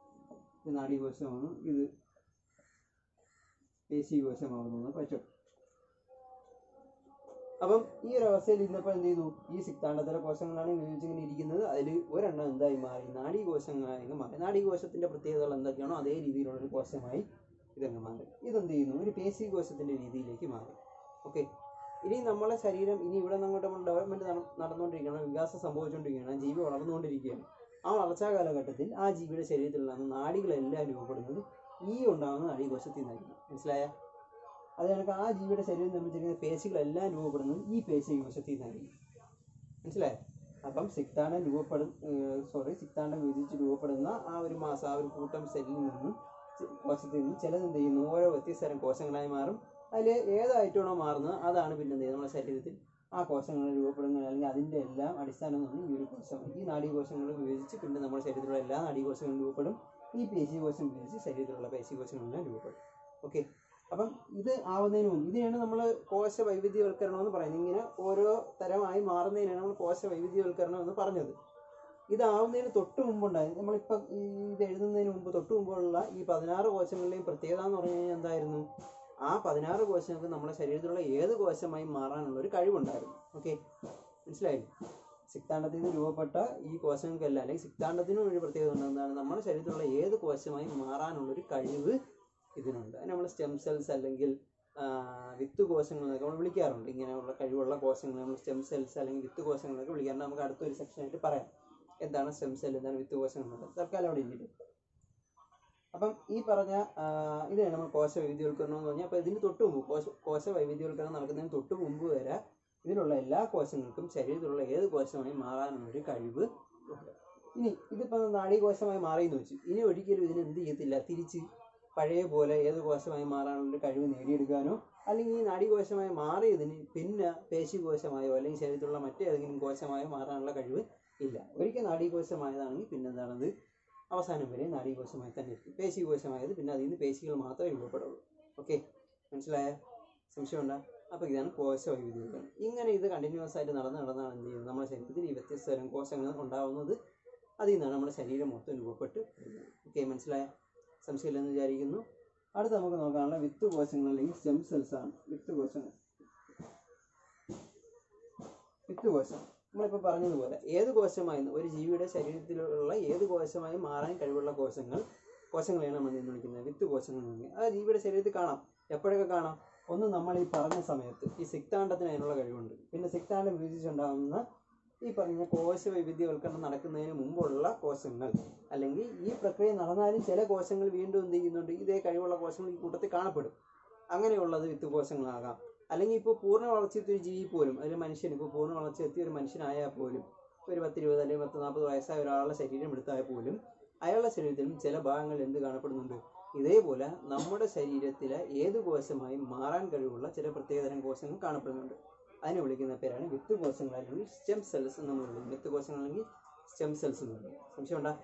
ഇത് നാഡീകോശമാണ് ഇത് പേശീകോശമാകുന്നു പറ്റും അപ്പം ഈ ഒരു അവസ്ഥയിൽ ഇരുന്നപ്പോൾ എന്ത് ചെയ്തു ഈ സിക്താണ്ഡത്തിലെ കോശങ്ങളാണ് വിഭജിച്ചിങ്ങനെ ഇരിക്കുന്നത് അതിൽ ഒരെണ്ണം എന്തായി മാറി നാഡീകോശങ്ങളായി മാറി നാഡീകോശത്തിന്റെ പ്രത്യേകതകൾ എന്തൊക്കെയാണോ അതേ രീതിയിലുള്ള ഒരു കോശമായി ഇതങ്ങ് മാറി ഇതെന്ത് ചെയ്യുന്നു ഒരു പേശി കോശത്തിന്റെ രീതിയിലേക്ക് മാറി ഓക്കെ ഇനി നമ്മളെ ശരീരം ഇനി ഇവിടെ നിന്ന് അങ്ങോട്ട് നമ്മൾ ഡെവലപ്മെന്റ് നടന്നുകൊണ്ടിരിക്കുകയാണ് വികാസം സംഭവിച്ചുകൊണ്ടിരിക്കുകയാണ് ജീവി വളർന്നുകൊണ്ടിരിക്കുകയാണ് ആ വളർച്ചാ കാലഘട്ടത്തിൽ ആ ജീവിയുടെ ശരീരത്തിലുള്ള നാഡികളെല്ലാം രൂപപ്പെടുന്നത് ഈ ഉണ്ടാകുന്ന നാഡീകോശത്തിൽ നിന്നായിരിക്കും മനസ്സിലായ അത് കണക്ക് ആ ജീവിയുടെ ശരീരം നിർമ്മിച്ചിരിക്കുന്ന പേശികളെല്ലാം രൂപപ്പെടുന്നത് ഈ പേശി കോശത്തിൽ നിന്നായിരിക്കും മനസ്സിലായോ അപ്പം സിക്താണ്ഡം രൂപപ്പെടും സോറി സിക്താണ്ഡം വിഭജിച്ച് രൂപപ്പെടുന്ന ആ ഒരു മാസം ആ ഒരു കൂട്ടം സെല്ലിൽ നിന്നും ചി- കോശത്തിൽ നിന്നും ചിലത് എന്ത് ചെയ്യുന്നു ഓരോ വ്യത്യസ്ത തരം കോശങ്ങളായി മാറും അതിൽ ഏതായിട്ടാണോ മാറുന്നത് അതാണ് പിന്നെ എന്ത് ചെയ്യുന്നത് നമ്മുടെ ശരീരത്തിൽ ആ കോശങ്ങൾ രൂപപ്പെടുന്നത് അല്ലെങ്കിൽ അതിൻ്റെ എല്ലാം അടിസ്ഥാനം എന്ന് പറഞ്ഞാൽ ഈ ഒരു കോശം ഈ നാഡീകോശങ്ങൾ വിഭജിച്ച് പിന്നെ നമ്മുടെ ശരീരത്തിലുള്ള എല്ലാ നാഡീകോശങ്ങളും രൂപപ്പെടും ഈ പേശികോശം വിഭജിച്ച് ശരീരത്തിലുള്ള പേശികോശങ്ങളെല്ലാം രൂപപ്പെടും ഓക്കെ അപ്പം ഇത് ആവുന്നതിന് മുമ്പ് ഇതിനാണ് നമ്മൾ കോശ വൈവിധ്യവൽക്കരണം എന്ന് പറയുന്നത് ഇങ്ങനെ ഓരോ തരമായി മാറുന്നതിനാണ് നമ്മൾ കോശ വൈവിധ്യവൽക്കരണം എന്ന് പറഞ്ഞത് ഇതാവുന്നതിന് തൊട്ട് മുമ്പുണ്ടായി നമ്മളിപ്പം ഈ ഇത് എഴുതുന്നതിന് മുമ്പ് തൊട്ട് മുമ്പുള്ള ഈ പതിനാറ് കോശങ്ങളുടെയും പ്രത്യേകത എന്ന് പറഞ്ഞു കഴിഞ്ഞാൽ എന്തായിരുന്നു ആ പതിനാറ് കോശങ്ങൾക്ക് നമ്മുടെ ശരീരത്തിലുള്ള ഏത് കോശമായി മാറാനുള്ള ഒരു കഴിവുണ്ടായിരുന്നു ഓക്കെ മനസ്സിലായില്ലേ സിക്താണ്ഡത്തിൽ നിന്ന് രൂപപ്പെട്ട ഈ കോശങ്ങൾക്കല്ല അല്ലെങ്കിൽ സിക്താണ്ഡത്തിനും ഒരു പ്രത്യേകത ഉണ്ട് എന്താണ് നമ്മുടെ ശരീരത്തിലുള്ള ഏത് കോശമായി മാറാനുള്ള ഒരു കഴിവ് ഇതിനുണ്ട് അതിന് നമ്മൾ സ്റ്റെം സെൽസ് അല്ലെങ്കിൽ ആ, വിത്ത് കോശങ്ങൾ എന്നൊക്കെ നമ്മൾ വിളിക്കാറുണ്ട് ഇങ്ങനെയുള്ള കഴിവുള്ള കോശങ്ങൾ നമ്മൾ സ്റ്റെം സെൽസ് അല്ലെങ്കിൽ വിത്ത് കോശങ്ങൾ എന്നൊക്കെ വിളിക്കാറുണ്ട് നമുക്ക് അടുത്തൊരു സെക്ഷനായിട്ട് പറയാം എന്താണ് സ്റ്റെം സെൽ എന്താണ് വിത്ത് കോശങ്ങൾ എന്നുള്ളത് തൽക്കാലം അവിടെ ഇരിക്കട്ടെ അപ്പം ഈ പറഞ്ഞ ആ, ഇതാണ് നമ്മൾ കോശ വൈവിധ്യവൽക്കരണം എന്ന് പറഞ്ഞാൽ അപ്പോൾ ഇതിന് തൊട്ട് മുമ്പ് കോശ കോശ വൈവിധ്യവൽക്കരണം നടക്കുന്നതിന് തൊട്ട് മുമ്പ് വരെ ഇതിലുള്ള എല്ലാ കോശങ്ങൾക്കും ശരീരത്തിലുള്ള ഏത് കോശമായി മാറാനുള്ള ഒരു കഴിവ് ഉണ്ട് ഇനി ഇതിപ്പോൾ നാഡീകോശമായി മാറി എന്ന് വെച്ചു ഇനി ഒരിക്കലും ഇതിന് എന്ത് ചെയ്യത്തില്ല തിരിച്ച് പഴയ പോലെ ഏത് കോശമായി മാറാനുള്ള ഒരു കഴിവ് നേടിയെടുക്കാനോ അല്ലെങ്കിൽ ഈ നാഡീകോശമായി മാറിയതിന് പിന്നെ പേശികോശമായോ അല്ലെങ്കിൽ ശരീരത്തിലുള്ള മറ്റേതെങ്കിലും കോശമായോ മാറാനുള്ള കഴിവ് ഇല്ല ഒരിക്കൽ നാഡീകോശമായതാണെങ്കിൽ പിന്നെ എന്താണത് അവസാനം വരെ നാഡീകോശമായി തന്നെ ഇരിക്കും പേശികോശമായത് പിന്നെ അതിൽ നിന്ന് പേശികൾ മാത്രമേ രൂപപ്പെടുള്ളൂ ഓക്കെ മനസ്സിലായ സംശയമുണ്ടോ അപ്പോൾ ഇതാണ് കോശ വൈവിധ്യീകരണം ഇങ്ങനെ ഇത് കണ്ടിന്യൂസ് ആയിട്ട് നടന്ന് നടന്നാണ് എന്ത് ചെയ്യുന്നത് നമ്മുടെ ശരീരത്തിൽ ഈ വ്യത്യസ്ത തരം കോശങ്ങൾ ഉണ്ടാവുന്നത് അതിൽ നിന്നാണ് നമ്മുടെ ശരീരം മൊത്തം രൂപപ്പെട്ട് വരുന്നത് ഓക്കെ മനസ്സിലായ സംശയമില്ലെന്ന് വിചാരിക്കുന്നു അടുത്ത് നമുക്ക് നോക്കാനുള്ള വിത്ത് കോശങ്ങൾ അല്ലെങ്കിൽ സ്റ്റെം സെൽസ് ആണ് വിത്ത് കോശങ്ങൾ വിത്ത് കോശം നമ്മളിപ്പോൾ പറഞ്ഞതുപോലെ ഏത് കോശമായി ഒരു ജീവിയുടെ ശരീരത്തിലുള്ള ഏത് കോശമായി മാറാൻ കഴിവുള്ള കോശങ്ങൾ കോശങ്ങളെയാണ് നമ്മൾ എന്ന് വിളിക്കുന്നത് വിത്ത് കോശങ്ങൾ എന്ന് വിളിക്കുന്നത് ആ ജീവിയുടെ ശരീരത്തിൽ കാണാം എപ്പോഴൊക്കെ കാണാം ഒന്ന് നമ്മൾ ഈ പറഞ്ഞ സമയത്ത് ഈ സിക്താണ്ഡത്തിന് അതിനുള്ള കഴിവുണ്ട് പിന്നെ സിക്താണ്ഡം വിഭജിച്ചുണ്ടാകുന്ന ഈ പറഞ്ഞ കോശ വൈവിധ്യവൽക്കരണം നടക്കുന്നതിന് മുമ്പുള്ള കോശങ്ങൾ അല്ലെങ്കിൽ ഈ പ്രക്രിയ നടന്നാലും ചില കോശങ്ങൾ വീണ്ടും എന്ത് ചെയ്യുന്നുണ്ട് ഇതേ കഴിവുള്ള കോശങ്ങൾ ഈ കൂട്ടത്തിൽ കാണപ്പെടും അങ്ങനെയുള്ളത് വിത്ത് കോശങ്ങളാകാം അല്ലെങ്കിൽ ഇപ്പോൾ പൂർണ്ണ വളർച്ചയെത്തിയ ഒരു ജീവി പോലും അതിൽ മനുഷ്യൻ ഇപ്പോൾ പൂർണ്ണ വളർച്ചയെത്തിയ ഒരു മനുഷ്യനായാൽ പോലും ഒരു പത്തിരുപത് അല്ലെങ്കിൽ പത്ത് നാൽപ്പത് വയസ്സായ ഒരാളുടെ ശരീരം എടുത്താൽ പോലും അയാളുടെ ശരീരത്തിലും ചില ഭാഗങ്ങളിൽ എന്ത് കാണപ്പെടുന്നുണ്ട് ഇതേപോലെ നമ്മുടെ ശരീരത്തിലെ ഏത് കോശമായി മാറാൻ കഴിവുള്ള ചില പ്രത്യേകതരം കോശങ്ങൾ കാണപ്പെടുന്നുണ്ട് അതിനെ വിളിക്കുന്ന പേരാണ് വിത്ത് കോശങ്ങൾ അല്ലെങ്കിൽ സ്റ്റെം സെൽസ് എന്ന് നമ്മൾ വിളിക്കും വിത്ത് കോശങ്ങൾ അല്ലെങ്കിൽ സ്റ്റെം സെൽസ് എന്ന് പറയും സംശയമുണ്ടോ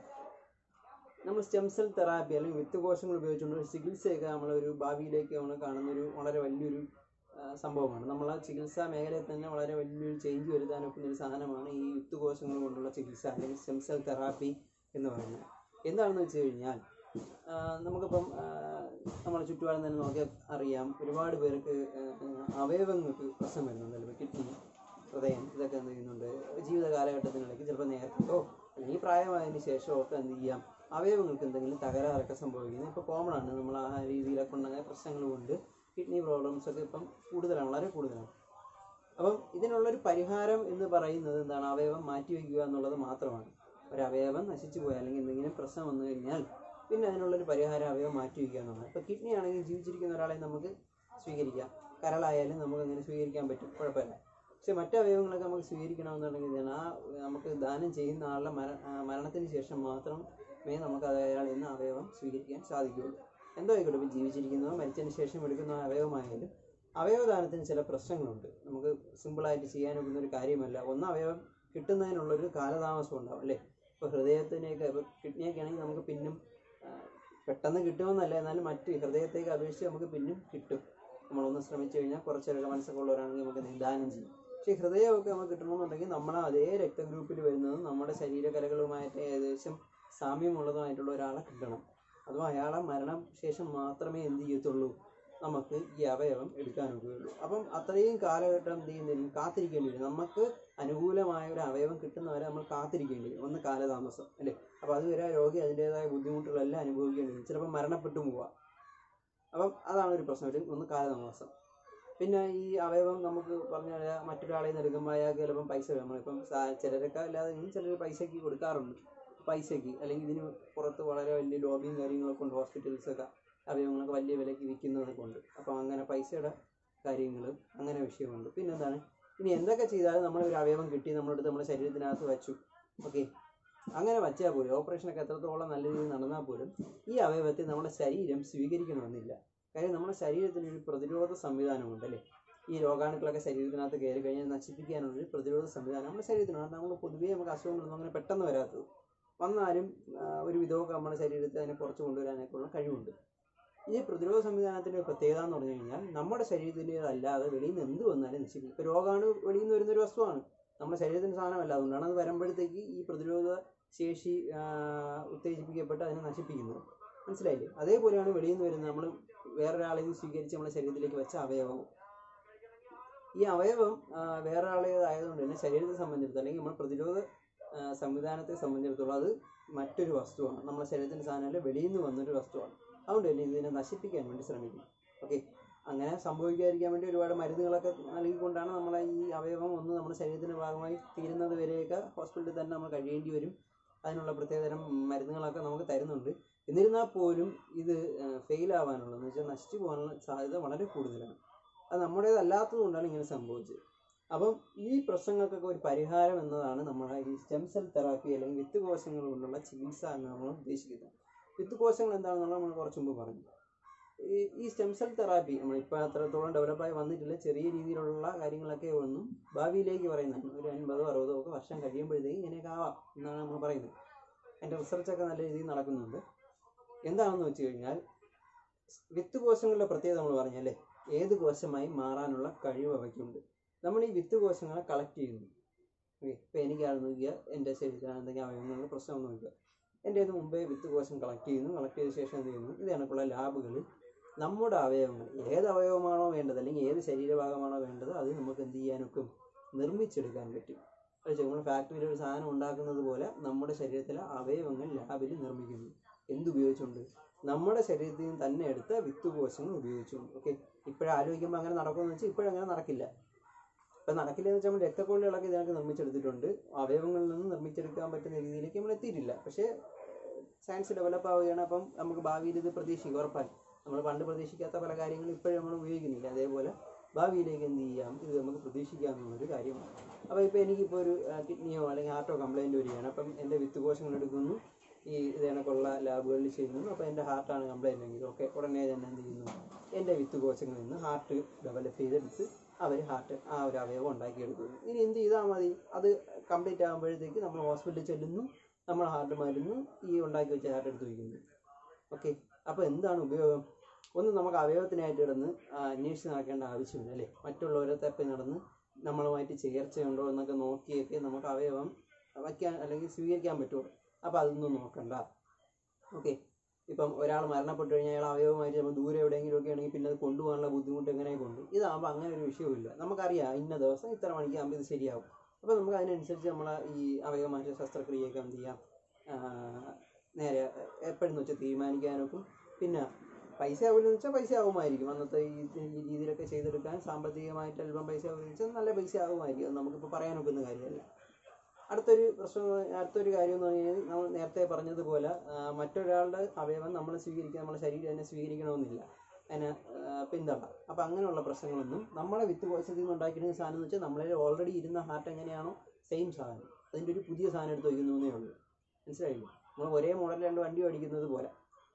നമ്മൾ സ്റ്റെം സെൽ തെറാപ്പി അല്ലെങ്കിൽ വിത്ത് കോശങ്ങൾ ഉപയോഗിച്ചുകൊണ്ട് ഒരു ചികിത്സയൊക്കെ നമ്മളൊരു ഭാവിയിലേക്ക് നമ്മൾ കാണുന്ന ഒരു വളരെ വലിയൊരു ആ, സംഭവമാണ് നമ്മൾ ആ ചികിത്സാ മേഖലയിൽ തന്നെ വളരെ വലിയൊരു ചേഞ്ച് വരുത്താൻ ഒക്കുന്ന ഒരു സാധനമാണ് ഈ വിത്ത് കോശങ്ങൾ കൊണ്ടുള്ള ചികിത്സ അല്ലെങ്കിൽ സ്റ്റെം സെൽ തെറാപ്പി എന്ന് പറയുന്നത് എന്താണെന്ന് വെച്ച് കഴിഞ്ഞാൽ ആ, നമുക്കിപ്പം ആ, നമ്മുടെ ചുറ്റുപാടും തന്നെ നോക്കിയാൽ അറിയാം ഒരുപാട് പേർക്ക് ആ, ആ, അവയവങ്ങൾക്ക് പ്രശ്നം വരുന്നുണ്ട് ചിലപ്പോൾ കിഡ്നി ഹൃദയം ഇതൊക്കെ എന്ത് ചെയ്യുന്നുണ്ട് ജീവിത കാലഘട്ടത്തിനിടയ്ക്ക് ചിലപ്പോൾ നേരത്തെയോ അല്ലെങ്കിൽ പ്രായമായതിന് ശേഷമോ ഒക്കെ എന്ത് ചെയ്യാം അവയവങ്ങൾക്ക് എന്തെങ്കിലും തകരാറൊക്കെ സംഭവിക്കുന്നത് ഇപ്പോൾ കോമൺ ആണ് നമ്മൾ ആ രീതിയിലൊക്കെ ഉണ്ടായ പ്രശ്നങ്ങൾ കൊണ്ട് കിഡ്നി പ്രോബ്ലംസ് ഒക്കെ ഇപ്പം കൂടുതലാണ് വളരെ കൂടുതലാണ് അപ്പം ഇതിനുള്ളൊരു പരിഹാരം എന്ന് പറയുന്നത് എന്താണ് അവയവം മാറ്റിവെക്കുക എന്നുള്ളത് മാത്രമാണ് ഒരു അവയവം നശിച്ചു പോയാൽ അല്ലെങ്കിൽ എന്തെങ്കിലും പ്രശ്നം വന്നു കഴിഞ്ഞാൽ പിന്നെ അതിനുള്ളൊരു പരിഹാരം അവയവം മാറ്റിവെക്കുക എന്നുള്ളത് ഇപ്പോൾ കിഡ്നി ആണെങ്കിൽ ജീവിച്ചിരിക്കുന്ന ഒരാളെ നമുക്ക് സ്വീകരിക്കാം കരളായാലും നമുക്ക് അങ്ങനെ സ്വീകരിക്കാൻ പറ്റും കുഴപ്പമില്ല പക്ഷെ മറ്റു അവയവങ്ങളൊക്കെ നമുക്ക് സ്വീകരിക്കണമെന്നുണ്ടെങ്കിൽ ഇതാണ് ആ നമുക്ക് ദാനം ചെയ്യുന്ന ആളുടെ മര ആ, മരണത്തിന് ശേഷം മാത്രമേ നമുക്ക് അത് അയാളിൽ നിന്ന് അവയവം സ്വീകരിക്കാൻ സാധിക്കുകയുള്ളൂ എന്തോ ആയിക്കോട്ടെ ഇപ്പോൾ ജീവിച്ചിരിക്കുന്നതോ മരിച്ചതിന് ശേഷം എടുക്കുന്ന അവയവമായാലും അവയവദാനത്തിന് ചില പ്രശ്നങ്ങളുണ്ട് നമുക്ക് സിമ്പിളായിട്ട് ചെയ്യാനൊക്കുന്ന ഒരു കാര്യമല്ല ഒന്ന് അവയവം കിട്ടുന്നതിനുള്ളൊരു കാലതാമസം ഉണ്ടാവും അല്ലേ ഇപ്പോൾ ഹൃദയത്തിനെയൊക്കെ ഇപ്പോൾ കിഡ്നിയൊക്കെ ആണെങ്കിൽ നമുക്ക് പിന്നും ആ, പെട്ടെന്ന് കിട്ടുമെന്നല്ല എന്നാലും മറ്റ് ഹൃദയത്തേക്ക് അപേക്ഷിച്ച് നമുക്ക് പിന്നും കിട്ടും നമ്മളൊന്ന് ശ്രമിച്ചു കഴിഞ്ഞാൽ കുറച്ചൊക്കെ മനസ്സൊക്കെ ഉള്ളവരാണെങ്കിൽ നമുക്ക് നിദാനം ചെയ്യും പക്ഷേ ഹൃദയമൊക്കെ നമുക്ക് കിട്ടണമെന്നുണ്ടെങ്കിൽ നമ്മൾ അതേ രക്തഗ്രൂപ്പിൽ വരുന്നതും നമ്മുടെ ശരീരകലകളുമായിട്ട് ഏകദേശം സാമ്യമുള്ളതുമായിട്ടുള്ള ഒരാളെ കിട്ടണം അതും അയാളെ മരണം ശേഷം മാത്രമേ എന്ത് ചെയ്യത്തുള്ളൂ നമുക്ക് ഈ അവയവം എടുക്കാൻ ഉപയോഗമുള്ളൂ അപ്പം അത്രയും കാലഘട്ടം എന്ത് ചെയ്യുന്നില്ല കാത്തിരിക്കേണ്ടി വരും നമുക്ക് അനുകൂലമായ ഒരു അവയവം കിട്ടുന്നവരെ നമ്മൾ കാത്തിരിക്കേണ്ടി വരും ഒന്ന് കാലതാമസം അല്ലേ അപ്പോൾ അതുവരെ ആ രോഗി അതിൻ്റെതായ ബുദ്ധിമുട്ടുകളെല്ലാം അനുഭവിക്കേണ്ടി വരും ചിലപ്പോൾ മരണപ്പെട്ടു പോവാം അപ്പം അതാണ് ഒരു പ്രശ്നം ഒരു ഒന്ന് കാലതാമസം പിന്നെ ഈ അവയവം നമുക്ക് പറഞ്ഞാൽ മറ്റൊരാളെ നിന്ന് എടുക്കുമ്പോൾ അയാൾക്ക് ചിലപ്പം പൈസ വേണം നമ്മളിപ്പം സാ- ചിലരൊക്കെ അല്ലാതെ ചിലർ പൈസയ്ക്ക് കൊടുക്കാറുണ്ട് പൈസയ്ക്ക് അല്ലെങ്കിൽ ഇതിന് പുറത്ത് വളരെ വലിയ ലോബിയും കാര്യങ്ങളൊക്കെ ഉണ്ട് ഹോസ്പിറ്റൽസൊക്കെ അവയവങ്ങളൊക്കെ വലിയ വിലയ്ക്ക് വിൽക്കുന്നതൊക്കെ ഉണ്ട് അപ്പം അങ്ങനെ പൈസയുടെ കാര്യങ്ങൾ അങ്ങനെ വിഷയമുണ്ട് പിന്നെ എന്താണ് ഇനി എന്തൊക്കെ ചെയ്താലും നമ്മൾ ഒരു അവയവം കിട്ടി നമ്മളെടുത്ത് നമ്മുടെ ശരീരത്തിനകത്ത് വെച്ചു ഓക്കെ അങ്ങനെ വച്ചാൽ പോലും ഓപ്പറേഷനൊക്കെ എത്രത്തോളം നല്ല രീതിയിൽ നടന്നാൽ പോലും ഈ അവയവത്തെ നമ്മുടെ ശരീരം സ്വീകരിക്കണമെന്നില്ല കാര്യം നമ്മുടെ ശരീരത്തിന് ഒരു പ്രതിരോധ സംവിധാനമുണ്ട് അല്ലേ ഈ രോഗാണുക്കളൊക്കെ ശരീരത്തിനകത്ത് കയറി കഴിഞ്ഞാൽ നശിപ്പിക്കാനുള്ള ഒരു പ്രതിരോധ സംവിധാനം നമ്മുടെ ശരീരത്തിനുണ്ട് നമ്മൾ പൊതുവേ നമുക്ക് അസുഖങ്ങളൊന്നും അങ്ങനെ പെട്ടെന്ന് വരാത്തത് വന്നാലും ആ, ഒരു വിധമൊക്കെ നമ്മുടെ ശരീരത്തെ അതിനെ കുറച്ച് കൊണ്ടുവരാനൊക്കെ ഉള്ള കഴിവുണ്ട് ഈ പ്രതിരോധ സംവിധാനത്തിൻ്റെ പ്രത്യേകത എന്ന് പറഞ്ഞു കഴിഞ്ഞാൽ നമ്മുടെ ശരീരത്തിൻ്റെതല്ലാതെ വെളിയിൽ നിന്ന് എന്ത് വന്നാലും നശിപ്പിക്കും ഇപ്പോൾ രോഗാണു വെളിയിൽ നിന്ന് വരുന്ന ഒരു വസ്തുവാണ് നമ്മുടെ ശരീരത്തിന് സാധനമല്ല അതുകൊണ്ടാണ് അത് വരുമ്പോഴത്തേക്ക് ഈ പ്രതിരോധ ശേഷി ആ, ഉത്തേജിപ്പിക്കപ്പെട്ട് അതിനെ നശിപ്പിക്കുന്നത് മനസ്സിലായില്ലേ അതേപോലെയാണ് വെളിയിൽ നിന്ന് വരുന്നത് നമ്മൾ വേറൊരാളിൽ നിന്ന് സ്വീകരിച്ച് നമ്മുടെ ശരീരത്തിലേക്ക് വെച്ച അവയവം ഈ അവയവം ആ, വേറൊരാളേതായതുകൊണ്ട് തന്നെ ശരീരത്തെ സംബന്ധിച്ചിടത്തോളം അല്ലെങ്കിൽ നമ്മുടെ പ്രതിരോധ ആ, സംവിധാനത്തെ സംബന്ധിച്ചിടത്തോളം അത് മറ്റൊരു വസ്തുവാണ് നമ്മുടെ ശരീരത്തിൻ്റെ സാധനമല്ല വെളിയിൽ നിന്ന് വന്നൊരു വസ്തുവാണ് അതുകൊണ്ട് തന്നെ ഇതിനെ നശിപ്പിക്കാൻ വേണ്ടി ശ്രമിക്കും ഓക്കെ അങ്ങനെ സംഭവിക്കാതിരിക്കാൻ വേണ്ടി ഒരുപാട് മരുന്നുകളൊക്കെ നൽകിക്കൊണ്ടാണ് നമ്മളെ ഈ അവയവം ഒന്ന് നമ്മുടെ ശരീരത്തിൻ്റെ ഭാഗമായി തീരുന്നത് വരെയൊക്കെ ഹോസ്പിറ്റലിൽ തന്നെ നമ്മൾ കഴിയേണ്ടി വരും അതിനുള്ള പ്രത്യേകതരം മരുന്നുകളൊക്കെ നമുക്ക് തരുന്നുണ്ട് എന്നിരുന്നാൽ പോലും ഇത് ഫെയിൽ ആവാനുള്ള എന്ന് വെച്ചാൽ നശിച്ചു പോകാനുള്ള സാധ്യത വളരെ കൂടുതലാണ് അത് നമ്മുടേതല്ലാത്തത് കൊണ്ടാണ് ഇങ്ങനെ സംഭവിച്ചത് അപ്പം ഈ പ്രശ്നങ്ങൾക്കൊക്കെ ഒരു പരിഹാരം എന്നതാണ് നമ്മുടെ ഈ സ്റ്റെം സെൽ തെറാപ്പി അല്ലെങ്കിൽ വിത്ത് കോശങ്ങൾ കൊണ്ടുള്ള ചികിത്സ എന്ന് നമ്മൾ ഉദ്ദേശിക്കുന്നത് വിത്ത് കോശങ്ങൾ എന്താണെന്നുള്ള നമ്മൾ കുറച്ച് മുമ്പ് പറഞ്ഞു ഈ ഈ സ്റ്റെം സെൽ തെറാപ്പി നമ്മളിപ്പോൾ അത്രത്തോളം ഡെവലപ്പായി വന്നിട്ടില്ല ചെറിയ രീതിയിലുള്ള കാര്യങ്ങളൊക്കെ ഒന്നും ഭാവിയിലേക്ക് പറയുന്നതാണ് ഒരു അൻപതോ അറുപതോ ഒക്കെ വർഷം കഴിയുമ്പോഴത്തേക്ക് ഇങ്ങനെയൊക്കെ ആവാം എന്നാണ് നമ്മൾ പറയുന്നത് അതിൻ്റെ റിസർച്ചൊക്കെ നല്ല രീതിയിൽ നടക്കുന്നുണ്ട് എന്താണെന്ന് വെച്ച് കഴിഞ്ഞാൽ വിത്ത് കോശങ്ങളുടെ പ്രത്യേകത നമ്മൾ പറഞ്ഞല്ലേ ഏത് കോശമായി മാറാനുള്ള കഴിവ് അവയ്ക്കുണ്ട് നമ്മൾ ഈ വിത്ത് കോശങ്ങളെ കളക്ട് ചെയ്യുന്നു ഓക്കെ ഇപ്പോൾ എനിക്കാണ് നോക്കിയാൽ എൻ്റെ ശരീരത്തിന് എന്തെങ്കിലും അവയവങ്ങളുടെ പ്രശ്നം നോക്കുക എൻ്റെ ഇത് മുമ്പേ വിത്ത് കോശം കളക്ട് ചെയ്യുന്നു കളക്ട് ചെയ്ത ശേഷം എന്ത് ചെയ്യുന്നു ഇത് കണക്കുള്ള ലാബുകളിൽ നമ്മുടെ അവയവങ്ങൾ ഏത് അവയവമാണോ വേണ്ടത് അല്ലെങ്കിൽ ഏത് ശരീരഭാഗമാണോ വേണ്ടത് അത് നമുക്ക് എന്ത് ചെയ്യാനൊക്കെ നിർമ്മിച്ചെടുക്കാൻ പറ്റും അത് നമ്മൾ ഫാക്ടറിയിൽ ഒരു സാധനം ഉണ്ടാക്കുന്നത് പോലെ നമ്മുടെ ശരീരത്തിലെ അവയവങ്ങൾ ലാബിൽ നിർമ്മിക്കുന്നു എന്തുപയോഗിച്ചുകൊണ്ട് നമ്മുടെ ശരീരത്തിൽ നിന്ന് തന്നെ എടുത്ത വിത്ത് കോശങ്ങൾ ഉപയോഗിച്ചുകൊണ്ട് ഓക്കെ ഇപ്പോഴും ആലോചിക്കുമ്പോൾ അങ്ങനെ നടക്കുമെന്ന് വെച്ചാൽ ഇപ്പോഴും അങ്ങനെ നടക്കില്ല ഇപ്പം നടക്കില്ല എന്ന് വെച്ചാൽ നമ്മൾ രക്തക്കൊള്ളികളൊക്കെ ഇതിനൊക്കെ നിർമ്മിച്ചെടുത്തിട്ടുണ്ട് അവയവങ്ങളിൽ നിന്ന് നിർമ്മിച്ചെടുക്കാൻ പറ്റുന്ന രീതിയിലേക്ക് നമ്മൾ എത്തിയിട്ടില്ല പക്ഷേ സയൻസ് ഡെവലപ്പ് ആവുകയാണ് അപ്പം നമുക്ക് ഭാവിയിൽ ഇത് പ്രതീക്ഷിക്കും ഉറപ്പായി നമ്മൾ പണ്ട് പ്രതീക്ഷിക്കാത്ത പല കാര്യങ്ങളും ഇപ്പോഴും നമ്മൾ ഉപയോഗിക്കുന്നില്ല അതേപോലെ ഭാവിയിലേക്ക് എന്ത് ചെയ്യാം ഇത് നമുക്ക് പ്രതീക്ഷിക്കാമെന്നുള്ളൊരു കാര്യമാണ് അപ്പോൾ ഇപ്പോൾ എനിക്കിപ്പോൾ ഒരു കിഡ്നിയോ അല്ലെങ്കിൽ ഹാർട്ടോ കംപ്ലൈൻറ്റ് വരികയാണ് അപ്പം എൻ്റെ വിത്ത് കോശങ്ങൾ എടുക്കുന്നു ഈ ഇത് കണക്കുള്ള ലാബുകളിൽ ചെയ്യുന്നു അപ്പോൾ എൻ്റെ ഹാർട്ടാണ് കംപ്ലൈൻ്റ് എങ്കിൽ ഓക്കെ ഉടനെ തന്നെ എന്ത് ചെയ്യുന്നു എൻ്റെ വിത്ത് കോശങ്ങളിൽ നിന്ന് ഹാർട്ട് ഡെവലപ്പ് ചെയ്തെടുത്ത് അവർ ഹാർട്ട് ആ ഒരു അവയവം ഉണ്ടാക്കിയെടുക്കുന്നു ഇനി എന്ത് ചെയ്താൽ മതി അത് കംപ്ലീറ്റ് ആകുമ്പോഴത്തേക്ക് നമ്മൾ ഹോസ്പിറ്റലിൽ ചെല്ലുന്നു നമ്മൾ ഹാർട്ട് മരുന്ന് ഈ ഉണ്ടാക്കി വെച്ച ഹാർട്ട് എടുത്ത് വയ്ക്കുന്നു ഓക്കെ അപ്പോൾ എന്താണ് ഉപയോഗം ഒന്ന് നമുക്ക് അവയവത്തിനായിട്ട് കിടന്ന് ആ, അന്വേഷിച്ച് നടക്കേണ്ട ആവശ്യമില്ല അല്ലേ മറ്റുള്ളവരെ തപ്പി നടന്ന് നമ്മളുമായിട്ട് ചേർച്ചയുണ്ടോ എന്നൊക്കെ നോക്കിയൊക്കെ നമുക്ക് അവയവം വയ്ക്കാൻ അല്ലെങ്കിൽ സ്വീകരിക്കാൻ പറ്റുമോ അപ്പോൾ അതൊന്നും നോക്കണ്ട ഓക്കെ ഇപ്പം ഒരാൾ മരണപ്പെട്ടു കഴിഞ്ഞാൽ അയാൾ അവയവമായിട്ട് നമ്മൾ ദൂരെ എവിടെയെങ്കിലും ഒക്കെ ആണെങ്കിൽ പിന്നെ അത് കൊണ്ടുപോകാനുള്ള ബുദ്ധിമുട്ട് എങ്ങനെ കൊണ്ട് ഇതാകുമ്പോൾ അങ്ങനെ ഒരു വിഷയമില്ല നമുക്കറിയാം ഇന്ന ദിവസം ഇത്ര മണിക്കാകുമ്പോൾ ഇത് ശരിയാവും അപ്പോൾ നമുക്ക് അതിനനുസരിച്ച് നമ്മളെ ഈ അവയവമാറ്റ ശസ്ത്രക്രിയയൊക്കെ എന്ത് ചെയ്യാം ആ, നേരെ എപ്പോഴെന്ന് വെച്ചാൽ തീരുമാനിക്കാനൊക്കും പിന്നെ പൈസ ആവില്ലെന്ന് വെച്ചാൽ പൈസ ആവുമായിരിക്കും അന്നത്തെ ഈ ഈ രീതിയിലൊക്കെ ചെയ്തെടുക്കാൻ സാമ്പത്തികമായിട്ട് അല്പം പൈസ ആവുമെന്ന് വെച്ചാൽ നല്ല പൈസ ആവുമായിരിക്കും അത് നമുക്കിപ്പോൾ പറയാനൊക്കുന്ന കാര്യമല്ല അടുത്തൊരു പ്രശ്നം എന്ന് പറഞ്ഞാൽ- അടുത്തൊരു കാര്യം എന്ന് പറഞ്ഞു കഴിഞ്ഞാൽ നമ്മൾ നേരത്തെ പറഞ്ഞതുപോലെ ആ, മറ്റൊരാളുടെ അവയവം നമ്മൾ സ്വീകരിക്കുക നമ്മുടെ ശരീരം തന്നെ സ്വീകരിക്കണമെന്നില്ല അതിനെ ആ, പിന്തള്ള അപ്പം അങ്ങനെയുള്ള പ്രശ്നങ്ങളൊന്നും നമ്മളെ വിത്ത് കോശത്തിൽ നിന്ന് ഉണ്ടാക്കിയിരുന്ന സാധനം എന്ന് വെച്ചാൽ നമ്മളെ ഓൾറെഡി ഇരുന്ന ഹാർട്ട് എങ്ങനെയാണോ സെയിം സാധനം അതിൻ്റെ ഒരു പുതിയ സാധനം എടുത്ത് വയ്ക്കുന്നതേ ഉള്ളൂ മനസ്സിലായില്ലേ നമ്മൾ ഒരേ മോഡൽ രണ്ട് വണ്ടി മേടിക്കുന്നത് പോലെ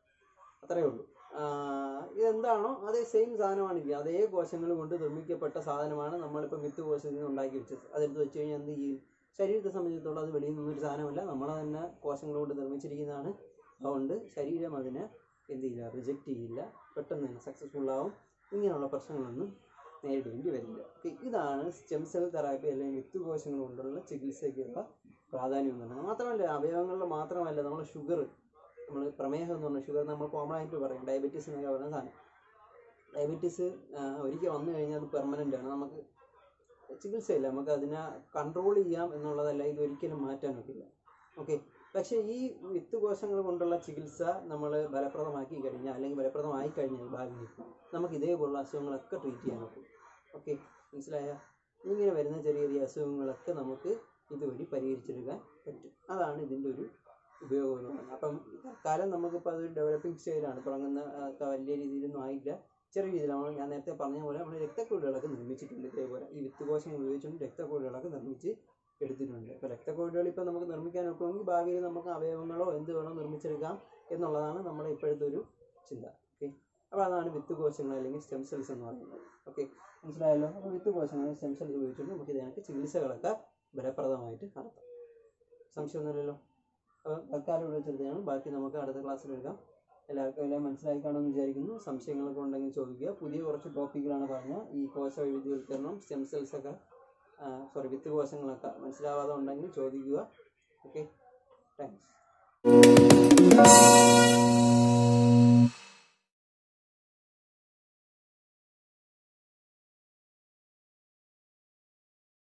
അത്രയേ ഉള്ളൂ ആ, ഇതെന്താണോ അതേ സെയിം സാധനമാണ് ഇത് അതേ കോശങ്ങൾ കൊണ്ട് നിർമ്മിക്കപ്പെട്ട സാധനമാണ് നമ്മളിപ്പോൾ മിത്ത് കോശത്തിൽ നിന്ന് ഉണ്ടാക്കി വെച്ചത് അതെടുത്ത് വെച്ച് കഴിഞ്ഞാൽ എന്ത് ചെയ്യും ശരീരത്തെ സംബന്ധിച്ചിടത്തോളം അത് വെളിയിൽ നിന്നൊരു സാധനമല്ല നമ്മളെ തന്നെ കോശങ്ങൾ കൊണ്ട് നിർമ്മിച്ചിരിക്കുന്നതാണ് അതുകൊണ്ട് ശരീരം അതിനെ എന്ത് ചെയ്യില്ല റിജക്റ്റ് ചെയ്യില്ല പെട്ടെന്ന് തന്നെ സക്സസ്ഫുൾ ആവും ഇങ്ങനെയുള്ള പ്രശ്നങ്ങളൊന്നും നേരിടേണ്ടി വരില്ല ഓക്കെ ഇതാണ് സ്റ്റെം സെൽ തെറാപ്പി അല്ലെങ്കിൽ വിത്ത് കോശങ്ങൾ കൊണ്ടുള്ള ചികിത്സയ്ക്കുള്ള പ്രാധാന്യം എന്ന് പറയുന്നത് മാത്രമല്ല അവയവങ്ങളിൽ മാത്രമല്ല നമ്മൾ ഷുഗർ നമ്മൾ പ്രമേഹം എന്ന് പറഞ്ഞാൽ ഷുഗർ നമ്മൾ കോമൺ ആയിട്ട് പറയും ഡയബറ്റീസ് എന്നൊക്കെ പറയുന്ന സാധനം ഡയബറ്റീസ് ഒരിക്കൽ വന്നു കഴിഞ്ഞാൽ അത് പെർമനൻ്റ് ആണ് നമുക്ക് ചികിത്സയില്ല നമുക്ക് അതിനെ കൺട്രോൾ ചെയ്യാം എന്നുള്ളതല്ല ഇത് ഒരിക്കലും മാറ്റാൻ ഒക്കില്ല ഓക്കെ പക്ഷേ ഈ വിത്ത് കോശങ്ങൾ കൊണ്ടുള്ള ചികിത്സ നമ്മൾ ഫലപ്രദമാക്കി കഴിഞ്ഞാൽ അല്ലെങ്കിൽ ഫലപ്രദമായി കഴിഞ്ഞാൽ ഭാവിയിൽ നമുക്ക് ഇതേപോലുള്ള അസുഖങ്ങളൊക്കെ ട്രീറ്റ് ചെയ്യാൻ പറ്റും ഓക്കെ മനസ്സിലായ ഇങ്ങനെ വരുന്ന ചെറിയ ചെറിയ അസുഖങ്ങളൊക്കെ നമുക്ക് ഇതുവഴി പരിഹരിച്ചെടുക്കാൻ പറ്റും അതാണ് ഇതിൻ്റെ ഒരു ഉപയോഗം എന്ന് പറയുന്നത് അപ്പം തൽക്കാലം നമുക്കിപ്പോൾ അതൊരു ഡെവലപ്പിംഗ് സ്റ്റേജിലാണ് തുടങ്ങുന്ന ആ, ഒക്കെ വലിയ രീതിയിലൊന്നും ആയില്ല ചെറിയ രീതിയിലാണ് ഞാൻ നേരത്തെ പറഞ്ഞ പോലെ നമ്മൾ രക്തക്കുഴലുകളൊക്കെ നിർമ്മിച്ചിട്ടുണ്ട് ഇതേപോലെ ഈ വിത്ത് കോശങ്ങൾ ഉപയോഗിച്ചുകൊണ്ട് രക്തക്കുഴലുകളൊക്കെ നിർമ്മിച്ച് എടുത്തിട്ടുണ്ട് ഇപ്പോൾ രക്തക്കുഴലുകൾ ഇപ്പോൾ നമുക്ക് നിർമ്മിക്കാൻ ഒക്കുമെങ്കിൽ ഭാവിയിൽ നമുക്ക് അവയവങ്ങളോ എന്ത് വേണോ നിർമ്മിച്ചെടുക്കാം എന്നുള്ളതാണ് നമ്മുടെ ഇപ്പോഴത്തെ ഒരു ചിന്ത ഓക്കെ അപ്പോൾ അതാണ് വിത്ത് കോശങ്ങൾ അല്ലെങ്കിൽ സ്റ്റെം സെൽസ് എന്ന് പറയുന്നത് ഓക്കെ മനസ്സിലായല്ലോ അപ്പോൾ വിത്ത് കോശങ്ങൾ സ്റ്റെം സെൽസ് ഉപയോഗിച്ചുകൊണ്ട് നമുക്ക് ഇതിനൊക്കെ ചികിത്സകളൊക്കെ ഫലപ്രദമായിട്ട് നടത്താം സംശയമൊന്നുമില്ലല്ലോ അപ്പോൾ തൽക്കാലം ഇവിടെ വെച്ചെടുത്തതാണ് ബാക്കി നമുക്ക് അടുത്ത ക്ലാസ്സിൽ എടുക്കാം എല്ലാവർക്കും എല്ലാം മനസ്സിലായി കാണുമെന്ന് വിചാരിക്കുന്നു സംശയങ്ങളൊക്കെ ഉണ്ടെങ്കിൽ ചോദിക്കുക പുതിയ കുറച്ച് ടോപ്പിക്കുകളാണ് പറഞ്ഞത് ഈ കോശ വൈവിധ്യവൽക്കരണം സ്റ്റെം സെൽസ് ഒക്കെ സോറി വിത്ത് കോശങ്ങളൊക്കെ മനസ്സിലാവാതെ ഉണ്ടെങ്കിൽ ചോദിക്കുക ഓക്കെ താങ്ക്സ്